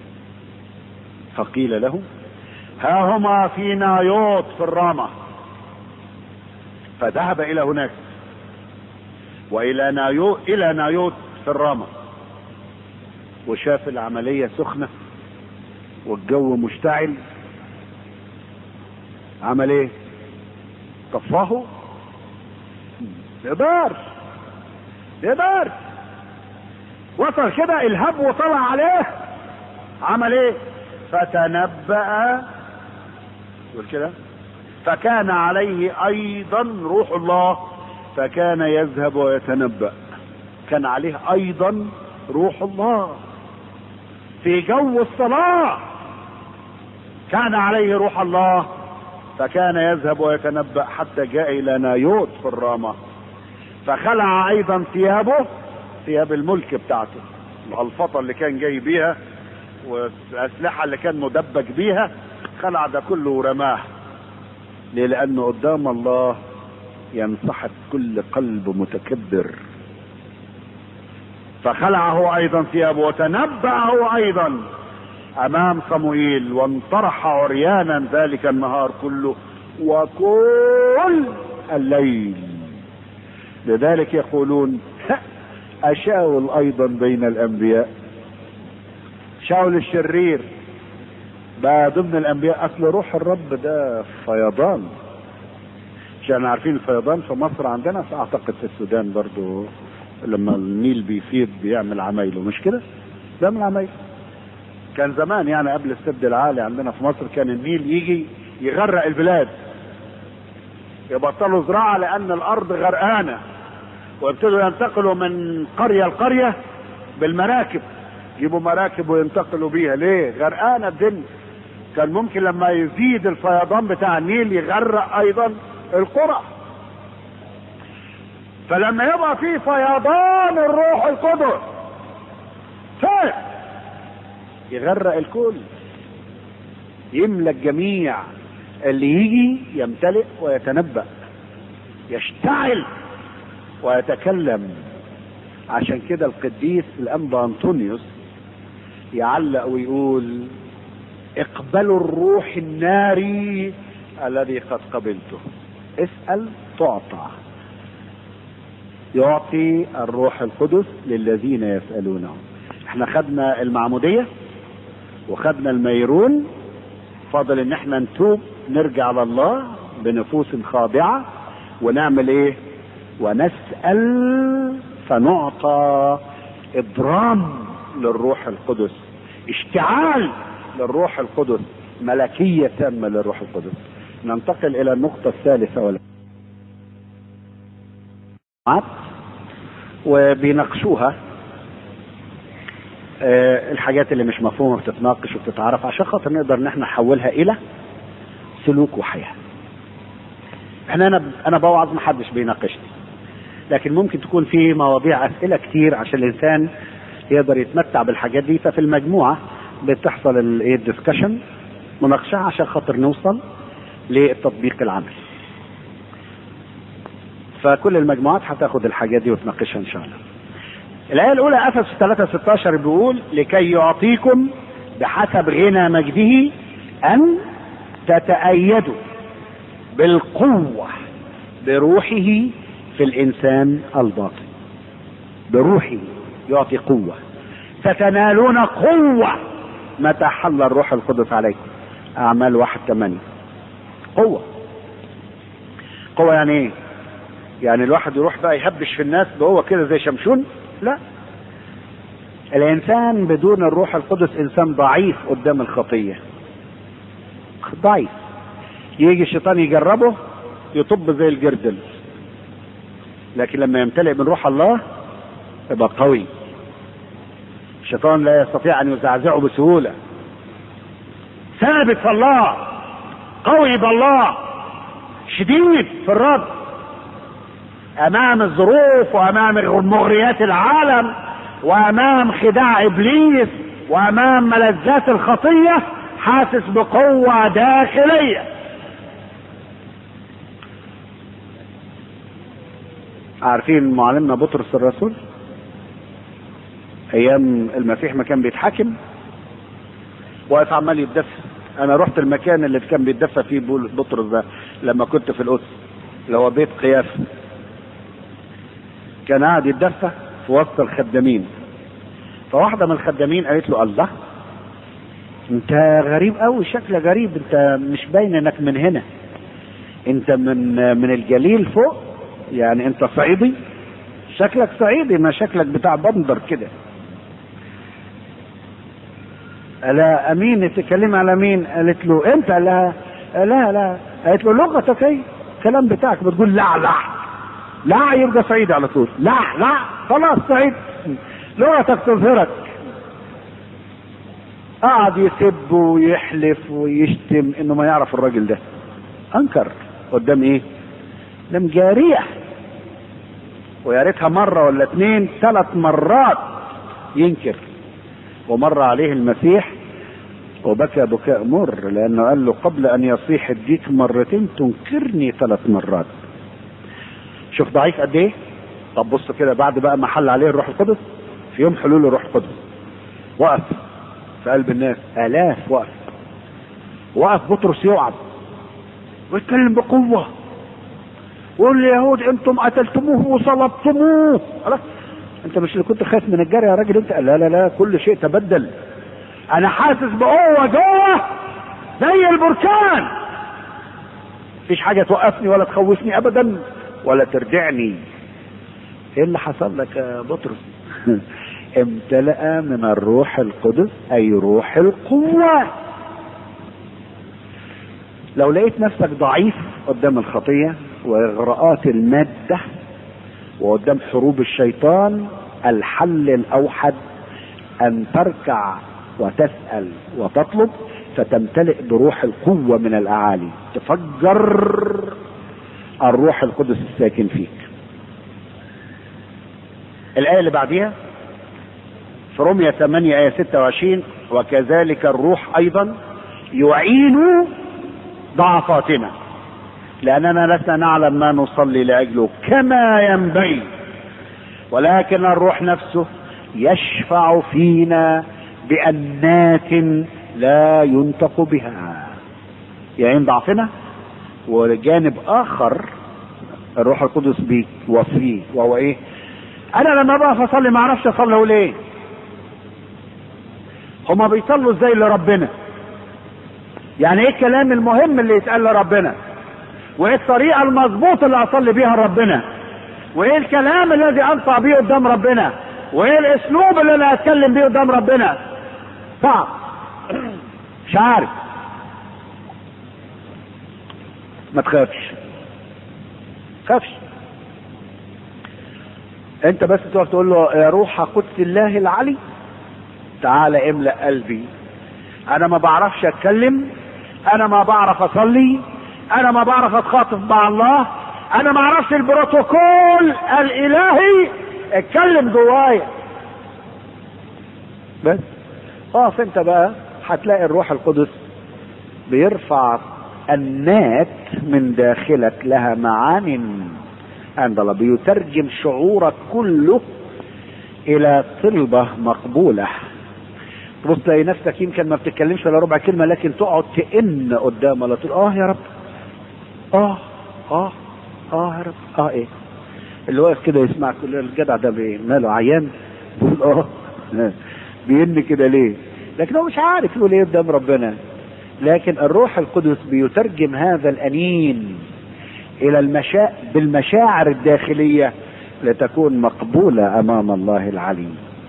فقيل له ها هما في نايوت في الرامة فذهب إلى هناك وإلى نايوت إلى نايوت في الرامة وشاف العملية سخنة والجو مشتعل عمل ايه طفاه يقدرش يقدرش وصل كده الهب وطلع عليه عمل ايه فتنبأ يقول كده فكان عليه ايضا روح الله فكان يذهب ويتنبأ كان عليه ايضا روح الله في جو الصلاة كان عليه روح الله فكان يذهب ويتنبأ حتى جاء الى نايوت في الرامة فخلع ايضا ثيابه ثياب الملك بتاعته الفطة اللي كان جاي بيها والاسلحة اللي كان مدبج بيها خلع ده كله ورماه ليه لانه قدام الله ينصحك كل قلب متكبر فخلعه ايضا ثيابه وتنبأه ايضا امام صموئيل وانطرح عريانا ذلك النهار كله وكل الليل لذلك يقولون أشاول أيضا بين الأنبياء شاول الشرير بقى ضمن الانبياء اصل روح الرب ده فيضان عشان عارفين الفيضان في مصر عندنا فاعتقد في السودان برضو لما النيل بيفيض بيعمل عمايله مش كده؟ بيعمل عمايله كان زمان يعني قبل السد العالي عندنا في مصر كان النيل يجي يغرق البلاد يبطلوا زراعة لأن الأرض غرقانة ويبتدوا ينتقلوا من قرية لقرية بالمراكب يجيبوا مراكب وينتقلوا بيها ليه؟ غرقانة الدنيا كان ممكن لما يزيد الفيضان بتاع النيل يغرق أيضا القرى فلما يبقى في فيضان الروح القدس فين يغرق الكل يملى الجميع اللي يجي يمتلئ ويتنبأ يشتعل ويتكلم عشان كده القديس الأنبا أنطونيوس يعلق ويقول اقبلوا الروح الناري الذي قد قبلته اسأل تعطى يعطي الروح القدس للذين يسألونه احنا خدنا المعمودية وخدنا الميرون فاضل ان احنا نتوب نرجع لله بنفوس خاضعة ونعمل ايه ونسأل فنعطى اضرام للروح القدس اشتعال للروح القدس ملكية تامة للروح القدس ننتقل الى النقطة الثالثة ولا وبيناقشوها آه، الحاجات اللي مش مفهومه بتتناقش وبتتعرف عشان خاطر نقدر ان احنا نحولها الى سلوك وحياه. احنا انا انا بوعظ ما حدش بيناقشني. لكن ممكن تكون في مواضيع اسئله كتير عشان الانسان يقدر يتمتع بالحاجات دي ففي المجموعه بتحصل الايه الدسكشن مناقشه عشان خاطر نوصل للتطبيق العملي. فكل المجموعات هتاخد الحاجات دي وتناقشها ان شاء الله. الآية الأولى أفسس 3 16 بيقول لكي يعطيكم بحسب غنى مجده أن تتأيدوا بالقوة بروحه في الإنسان الباطن بروحه يعطي قوة ستنالون قوة متى حل الروح القدس عليكم أعمال واحد ثمانية قوة قوة يعني إيه؟ يعني الواحد يروح بقى يهبش في الناس هو كده زي شمشون لا الانسان بدون الروح القدس انسان ضعيف قدام الخطيه ضعيف يجي الشيطان يجربه يطب زي الجردل لكن لما يمتلئ من روح الله يبقى قوي الشيطان لا يستطيع ان يزعزعه بسهوله ثابت في الله قوي بالله شديد في الرد امام الظروف وامام مغريات العالم وامام خداع ابليس وامام ملذات الخطيه حاسس بقوه داخليه عارفين معلمنا بطرس الرسول ايام المسيح ما كان بيتحاكم واقف عمال يتدفى انا رحت المكان اللي كان بيتدفى فيه بطرس ده لما كنت في القدس اللي هو بيت قيافه كان قاعد يتدفى في وسط الخدامين فواحدة من الخدامين قالت له الله انت غريب قوي شكلك غريب انت مش باين انك من هنا انت من من الجليل فوق يعني انت صعيدي شكلك صعيدي ما شكلك بتاع بندر كده لا امين تتكلم على مين قالت له انت لا لا لا قالت له لغتك ايه الكلام بتاعك بتقول لا لا لا يبقى صعيدي على طول لا لا خلاص صعيد لغتك تظهرك قعد يسب ويحلف ويشتم انه ما يعرف الراجل ده انكر قدام ايه قدام جارية ويا ريتها مرة ولا اتنين ثلاث مرات ينكر ومر عليه المسيح وبكى بكاء مر لانه قال له قبل ان يصيح الديك مرتين تنكرني ثلاث مرات شوف ضعيف قد ايه طب بص كده بعد بقى ما حل عليه الروح القدس في يوم حلول الروح القدس وقف في قلب الناس الاف وقف وقف بطرس يقعد ويتكلم بقوه ويقول لليهود انتم قتلتموه وصلبتموه خلاص انت مش اللي كنت خايف من الجري يا راجل انت لا لا لا كل شيء تبدل انا حاسس بقوه جوه زي البركان مفيش حاجه توقفني ولا تخوفني ابدا ولا تردعني ايه اللي حصل لك يا بطرس امتلأ من الروح القدس اي روح القوه لو لقيت نفسك ضعيف قدام الخطيه واغراءات الماده وقدام حروب الشيطان الحل الاوحد ان تركع وتسال وتطلب فتمتلئ بروح القوه من الاعالي تفجر الروح القدس الساكن فيك الايه اللي بعديها في رومية 8 آية 26 وكذلك الروح أيضا يعين ضعفاتنا لأننا لسنا نعلم ما نصلي لأجله كما ينبغي ولكن الروح نفسه يشفع فينا بأنات لا ينطق بها يعين ضعفنا وجانب آخر الروح القدس بيوفيه وهو إيه؟ أنا لما بقف أصلي ما أعرفش أصلي ليه؟ هما بيصلوا ازاي لربنا يعني ايه الكلام المهم اللي يتقال لربنا وايه الطريقه المظبوطه اللي اصلي بيها لربنا وايه الكلام الذي انطق بيه قدام ربنا وايه الاسلوب اللي انا اتكلم بيه قدام ربنا صعب مش عارف ما تخافش خافش انت بس تقف تقول له يا روح قدس الله العلي تعالى املأ قلبي انا ما بعرفش اتكلم انا ما بعرف اصلي انا ما بعرف اتخاطب مع الله انا ما اعرفش البروتوكول الالهي اتكلم جوايا بس اقف انت بقى هتلاقي الروح القدس بيرفع النات من داخلك لها معان عند الله بيترجم شعورك كله الى طلبة مقبولة تبص تلاقي نفسك يمكن ما بتتكلمش ولا ربع كلمة لكن تقعد تئن قدام الله تقول اه يا رب اه اه اه يا رب اه ايه اللي واقف كده يسمع كل الجدع ده بإيه؟ ماله عيان بيقول اه بين كده ليه لكن هو مش عارف يقول ايه قدام ربنا لكن الروح القدس بيترجم هذا الانين الى المشا... بالمشاعر الداخليه لتكون مقبوله امام الله العلي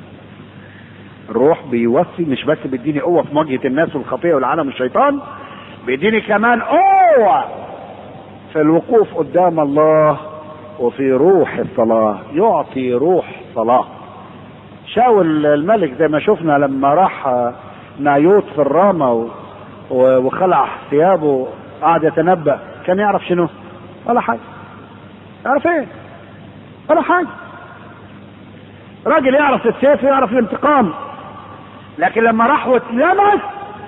الروح بيوصي مش بس بيديني قوه في مواجهه الناس والخطيه والعالم والشيطان بيديني كمان قوه في الوقوف قدام الله وفي روح الصلاه يعطي روح صلاه شاول الملك زي ما شفنا لما راح نايوت في الرامة و... وخلع ثيابه قعد يتنبأ كان يعرف شنو؟ ولا حاجة يعرف ايه؟ ولا حاجة راجل يعرف السيف ويعرف الانتقام لكن لما راح واتلمس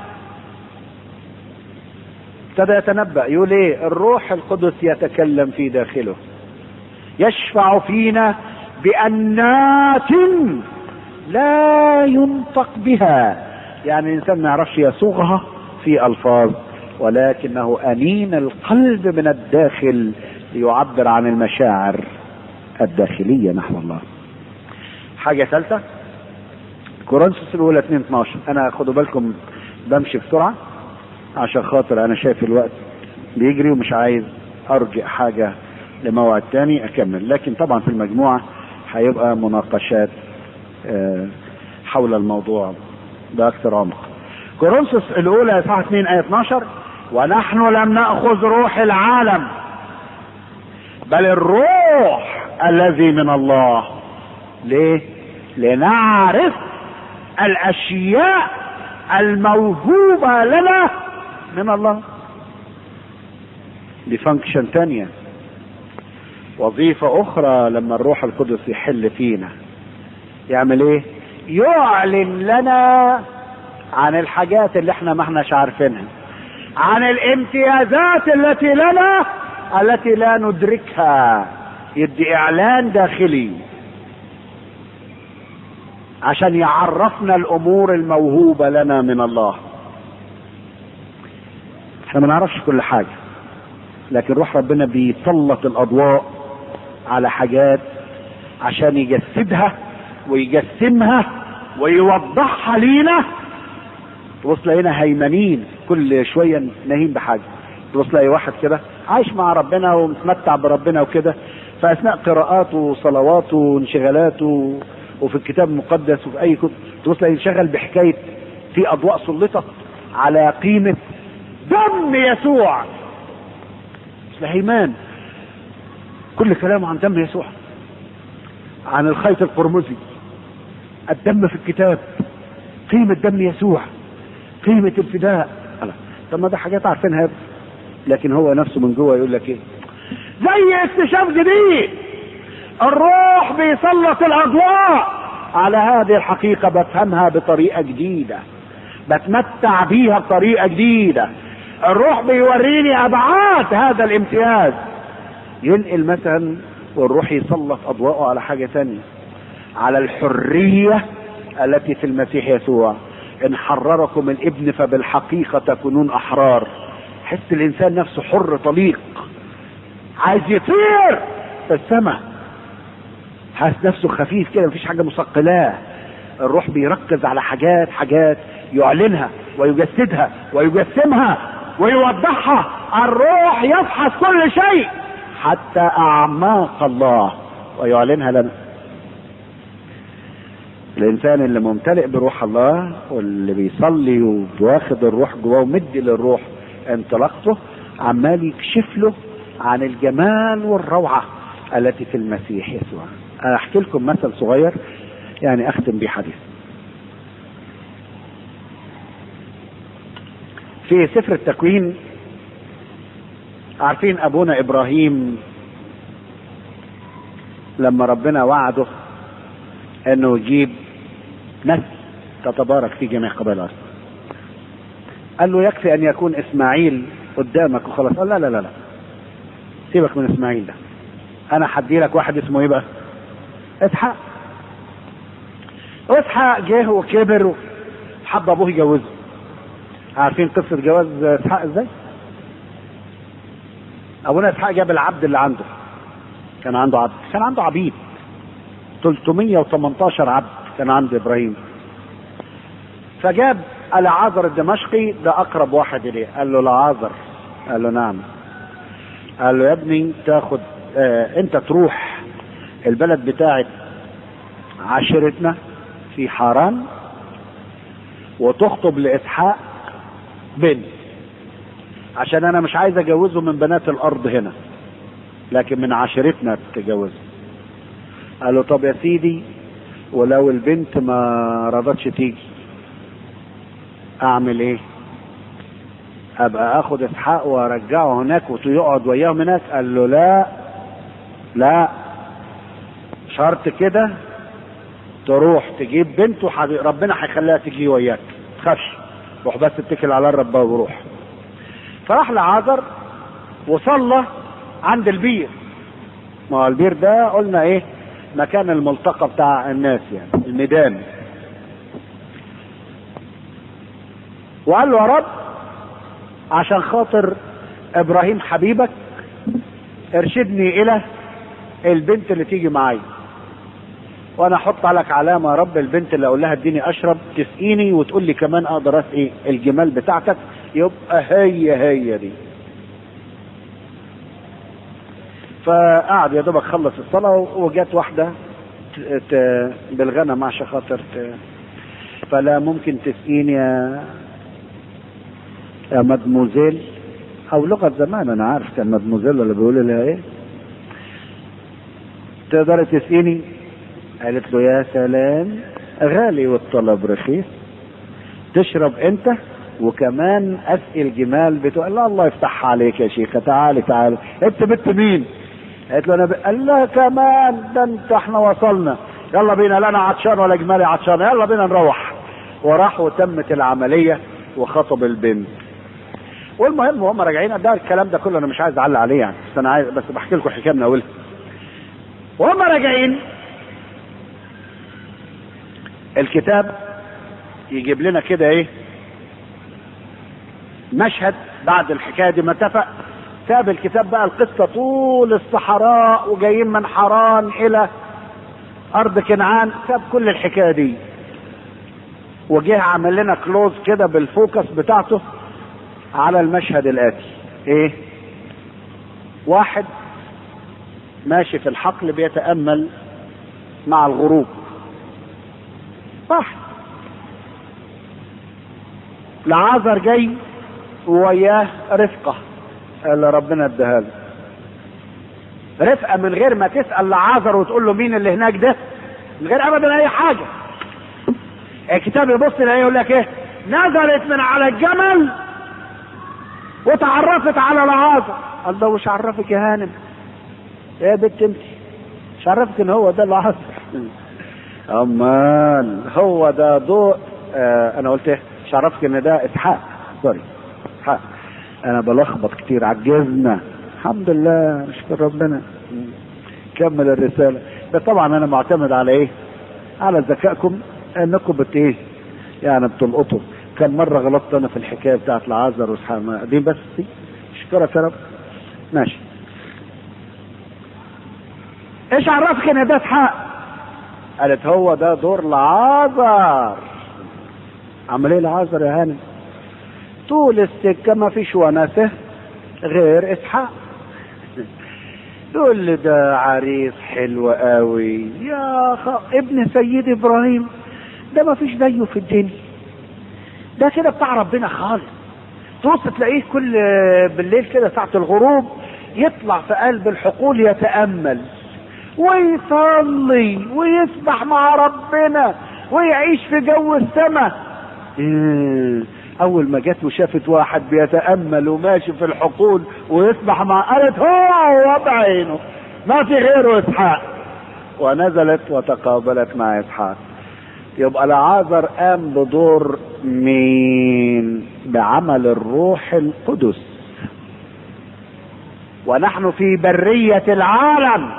ابتدى يتنبأ يقول ايه الروح القدس يتكلم في داخله يشفع فينا بأنات لا ينطق بها يعني الانسان ما يعرفش يصوغها في الفاظ ولكنه انين القلب من الداخل ليعبر عن المشاعر الداخلية نحو الله حاجة ثالثة كورنثوس الأولى 2 12 أنا خدوا بالكم بمشي بسرعة عشان خاطر أنا شايف الوقت بيجري ومش عايز أرجع حاجة لموعد تاني أكمل لكن طبعا في المجموعة هيبقى مناقشات حول الموضوع بأكثر عمق كورنثوس الأولى إصحاح 2 آية 12 ونحن لم نأخذ روح العالم بل الروح الذي من الله ليه؟ لنعرف الأشياء الموهوبة لنا من الله دي فانكشن تانية وظيفة أخرى لما الروح القدس يحل فينا يعمل ايه يعلن لنا عن الحاجات اللي احنا ما احناش عارفينها عن الامتيازات التي لنا التي لا ندركها يدي اعلان داخلي عشان يعرفنا الامور الموهوبه لنا من الله احنا ما نعرفش كل حاجه لكن روح ربنا بيسلط الاضواء على حاجات عشان يجسدها ويجسمها ويوضحها لينا تبص تلاقينا هيمنين كل شويه ناهين بحاجه تبص تلاقي واحد كده عايش مع ربنا ومتمتع بربنا وكده فاثناء قراءاته وصلواته وانشغالاته وفي الكتاب المقدس وفي اي كتب تبص تلاقي انشغل بحكايه في اضواء سلطت على قيمه دم يسوع هيمان كل كلامه عن دم يسوع عن الخيط القرمزي الدم في الكتاب قيمة دم يسوع قيمة الفداء طب ما ده حاجات عارفينها لكن هو نفسه من جوه يقول لك ايه زي اكتشاف جديد الروح بيسلط الاضواء على هذه الحقيقة بفهمها بطريقة جديدة بتمتع بيها بطريقة جديدة الروح بيوريني ابعاد هذا الامتياز ينقل مثلا والروح يسلط اضواءه على حاجة تانية على الحرية التي في المسيح يسوع ان حرركم الابن فبالحقيقة تكونون احرار حس الانسان نفسه حر طليق عايز يطير في السماء حاسس نفسه خفيف كده مفيش حاجة مثقلاه الروح بيركز على حاجات حاجات يعلنها ويجسدها ويجسمها ويوضحها الروح يفحص كل شيء حتى اعماق الله ويعلنها لنا الانسان اللي ممتلئ بروح الله واللي بيصلي وواخد الروح جواه ومدي للروح انطلاقته عمال يكشف له عن الجمال والروعه التي في المسيح يسوع انا احكي لكم مثل صغير يعني اختم بيه حديث في سفر التكوين عارفين ابونا ابراهيم لما ربنا وعده انه يجيب نسل تتبارك في جميع قبائل الارض قال له يكفي ان يكون اسماعيل قدامك وخلاص قال لا لا لا لا سيبك من اسماعيل ده انا هدي لك واحد اسمه ايه بقى اسحاق اسحاق جه وكبر وحب ابوه يجوزه عارفين قصه جواز اسحاق ازاي ابونا اسحاق جاب العبد اللي عنده كان عنده عبد كان عنده عبيد 318 عبد كان عند ابراهيم فجاب العازر الدمشقي ده اقرب واحد اليه قال له العازر قال له نعم قال له يا ابني تاخد آه انت تروح البلد بتاعت عشيرتنا في حران وتخطب لاسحاق بنت عشان انا مش عايز اجوزه من بنات الارض هنا لكن من عشيرتنا تجوزه قال له طب يا سيدي ولو البنت ما رضتش تيجي اعمل ايه ابقى اخد اسحاق وارجعه هناك ويقعد وياهم هناك قال له لا لا شرط كده تروح تجيب بنت وحبي ربنا هيخليها تيجي وياك تخافش روح بس اتكل على الرب وروح فراح لعازر وصلى عند البير ما هو البير ده قلنا ايه مكان الملتقى بتاع الناس يعني الميدان وقال له يا رب عشان خاطر ابراهيم حبيبك ارشدني الى البنت اللي تيجي معايا وانا احط لك علامه يا رب البنت اللي اقول لها اديني اشرب تسقيني وتقول لي كمان اقدر اسقي الجمال بتاعتك يبقى هي هي دي فقعد يا دوبك خلص الصلاه وجات واحده بالغنم عشان خاطر فلا ممكن تسقيني يا يا مدموزيل او لغه زمان انا عارف كان مدموزيل اللي بيقولوا لها ايه تقدر تسقيني قالت له يا سلام غالي والطلب رخيص تشرب انت وكمان اسقي الجمال بتوع لا الله يفتحها عليك يا شيخه تعالي تعالي انت بنت مين قالت له انا ب... قال لها كمان ده انت احنا وصلنا يلا بينا لا انا عطشان ولا جمالي عطشان يلا بينا نروح وراح وتمت العمليه وخطب البنت والمهم وهم راجعين ده الكلام ده كله انا مش عايز اعلق عليه يعني بس انا عايز بس بحكي لكم حكايه من اولها وهم راجعين الكتاب يجيب لنا كده ايه مشهد بعد الحكايه دي ما اتفق ساب الكتاب بقى القصه طول الصحراء وجايين من حران الى ارض كنعان ساب كل الحكايه دي وجه عمل لنا كلوز كده بالفوكس بتاعته على المشهد الاتي ايه واحد ماشي في الحقل بيتامل مع الغروب واحد لعازر جاي وياه رفقه اللي ربنا اداها له رفقه من غير ما تسال لعازر وتقول له مين اللي هناك ده من غير ابدا اي حاجه الكتاب يبص يلاقيه يقول لك ايه نزلت من على الجمل وتعرفت على العازر قال له مش عرفك يا هانم ايه يا بنت انت مش عرفك ان هو ده العازر امال هو ده ضوء آه انا قلت ايه مش عرفك ان ده اسحاق سوري اسحاق انا بلخبط كتير عجزنا الحمد لله نشكر ربنا كمل الرساله ده طبعا انا معتمد على ايه على ذكائكم انكم بت ايه يعني بتلقطوا كم مره غلطت انا في الحكايه بتاعت العازر واسحاق دي بس دي اشكرك يا رب ماشي ايش عرفك ان ده اسحاق قالت هو ده دور العازر عمل ايه العازر يا هانم طول السكه ما فيش ونسه غير اسحاق تقول لي ده عريس حلو قوي يا خ... ابن سيد ابراهيم ده ما فيش زيه في الدنيا ده كده بتاع ربنا خالص تبص تلاقيه كل بالليل كده ساعة الغروب يطلع في قلب الحقول يتأمل ويصلي ويسبح مع ربنا ويعيش في جو السماء إيه. اول ما جت وشافت واحد بيتامل وماشي في الحقول ويسبح مع قالت هو وضع عينه ما في غيره اسحاق ونزلت وتقابلت مع اسحاق يبقى العازر قام بدور مين بعمل الروح القدس ونحن في بريه العالم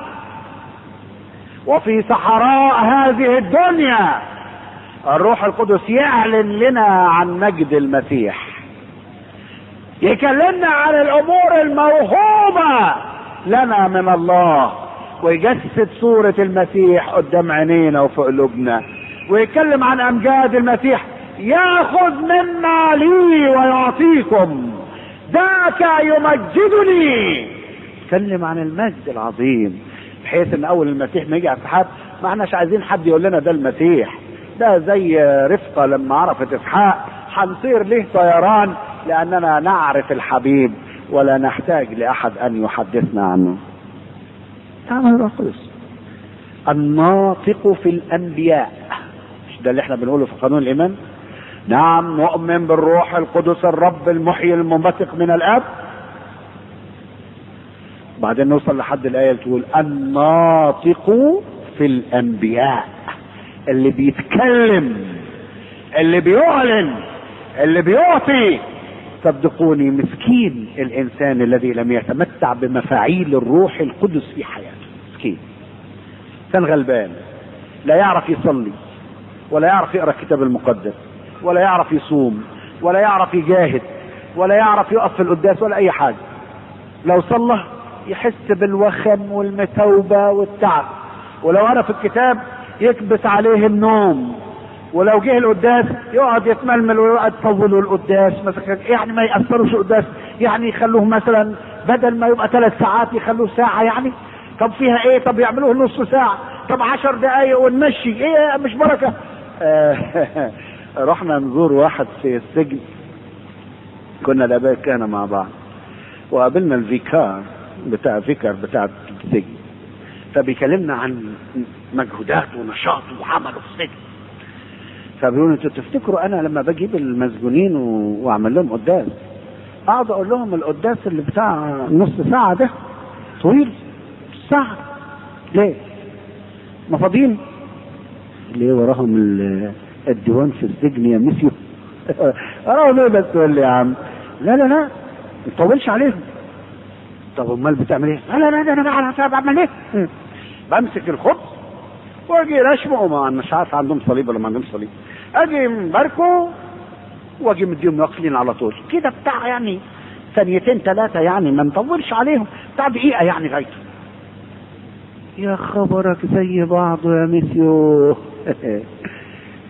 وفي صحراء هذه الدنيا الروح القدس يعلن لنا عن مجد المسيح يكلمنا عن الامور الموهوبه لنا من الله ويجسد صورة المسيح قدام عينينا وفي قلوبنا ويتكلم عن امجاد المسيح ياخذ مما لي ويعطيكم ذاك يمجدني يتكلم عن المجد العظيم بحيث ان اول المسيح ما يجي على السحاب ما احناش عايزين حد يقول لنا ده المسيح ده زي رفقة لما عرفت اسحاق هنصير له طيران لاننا نعرف الحبيب ولا نحتاج لاحد ان يحدثنا عنه تعمل الروح القدس الناطق في الانبياء مش ده اللي احنا بنقوله في قانون الايمان نعم نؤمن بالروح القدس الرب المحيي المنبثق من الاب بعدين نوصل لحد الايه اللي تقول الناطق في الانبياء اللي بيتكلم اللي بيعلن اللي بيعطي صدقوني مسكين الانسان الذي لم يتمتع بمفاعيل الروح القدس في حياته مسكين كان غلبان لا يعرف يصلي ولا يعرف يقرا الكتاب المقدس ولا يعرف يصوم ولا يعرف يجاهد ولا يعرف يقف في القداس ولا اي حاجه لو صلى يحس بالوخم والمتوبه والتعب ولو قرا في الكتاب يكبس عليه النوم ولو جه القداس يقعد يتململ ويقعد يطولوا القداس مثلا يعني ما ياثروش القداس يعني يخلوه مثلا بدل ما يبقى ثلاث ساعات يخلوه ساعه يعني طب فيها ايه طب يعملوه نص ساعه طب عشر دقايق ونمشي ايه مش بركه آه رحنا نزور واحد في السجن كنا الاباء كان مع بعض وقابلنا الفيكار بتاع فيكر بتاع السجن فبيكلمنا عن مجهوداته ونشاطه وعمله في السجن فبيقولوا انتوا تفتكروا انا لما بجيب المسجونين و... واعمل لهم قداس اقعد اقول لهم القداس اللي بتاع نص ساعه ده طويل ساعه ليه؟ ما فاضيين ليه وراهم ال... الديوان في السجن يا ميسيو وراهم ايه بس تقول لي يا عم لا لا لا ما تطولش عليهم طب امال بتعمل ايه؟ لا لا لا انا بعمل بعمل ايه؟ بمسك الخبز واجي رشمه ما مش عارف عندهم صليب ولا ما عندهم صليب اجي مباركه واجي مديهم واقفين على طول كده بتاع يعني ثانيتين ثلاثة يعني ما نطولش عليهم بتاع دقيقة يعني غايته يا خبرك زي بعضه يا ميسيو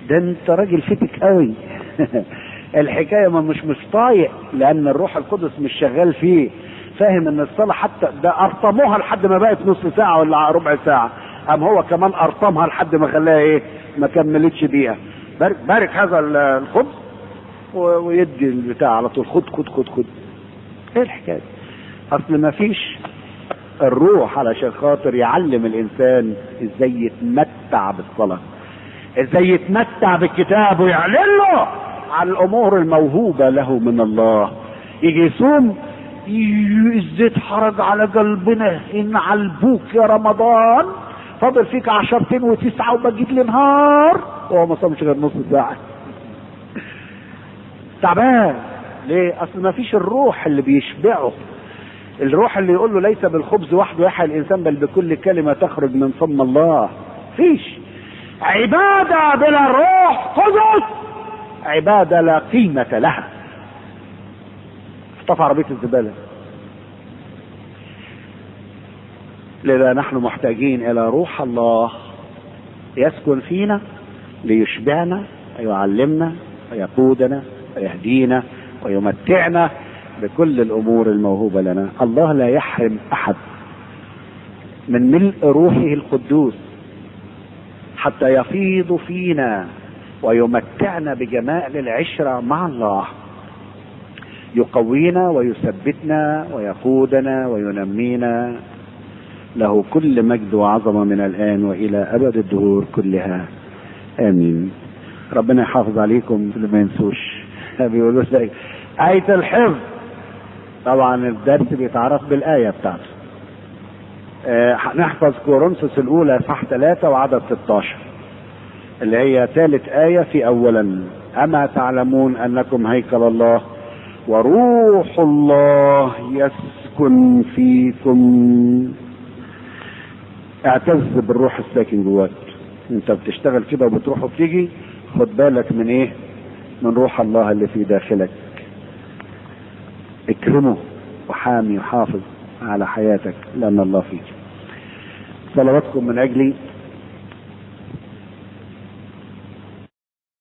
ده انت راجل فتك قوي الحكايه ما مش مش طايق لان الروح القدس مش شغال فيه فاهم ان الصلاه حتى ده ارطموها لحد ما بقت نص ساعه ولا ربع ساعه قام هو كمان ارطمها لحد ما خلاها ايه ما كملتش دقيقه بارك بارك هذا الخبز ويدي البتاع على طول خد خد خد خد ايه الحكايه اصل ما فيش الروح علشان خاطر يعلم الانسان ازاي يتمتع بالصلاه ازاي يتمتع بالكتاب ويعلن له على الامور الموهوبه له من الله يجي يصوم الزيت حرج على قلبنا ان علبوك يا رمضان فاضل فيك عشرتين وتسعة وبجيب لي نهار وهو ما صامش غير نص ساعة تعبان ليه؟ اصل ما فيش الروح اللي بيشبعه الروح اللي يقول له ليس بالخبز وحده يحيى الانسان بل بكل كلمة تخرج من فم الله فيش عبادة بلا روح قدس عبادة لا قيمة لها اختفى عربية الزبالة لذا نحن محتاجين إلى روح الله يسكن فينا ليشبعنا ويعلمنا ويقودنا ويهدينا ويمتعنا بكل الأمور الموهوبة لنا الله لا يحرم أحد من ملء روحه القدوس حتى يفيض فينا ويمتعنا بجمال العشرة مع الله يقوينا ويثبتنا ويقودنا وينمينا له كل مجد وعظمة من الآن وإلى أبد الدهور كلها آمين ربنا يحافظ عليكم اللي ما ينسوش بيقولوا لك آية الحفظ طبعا الدرس بيتعرف بالآية بتاعته آه نحفظ كورنثوس الأولى صح ثلاثة وعدد 16 اللي هي ثالث آية في أولا أما تعلمون أنكم هيكل الله وروح الله يسكن فيكم اعتز بالروح الساكن جواك انت بتشتغل كده وبتروح وبتيجي خد بالك من ايه من روح الله اللي في داخلك اكرمه وحامي وحافظ على حياتك لان الله فيك صلواتكم من اجلي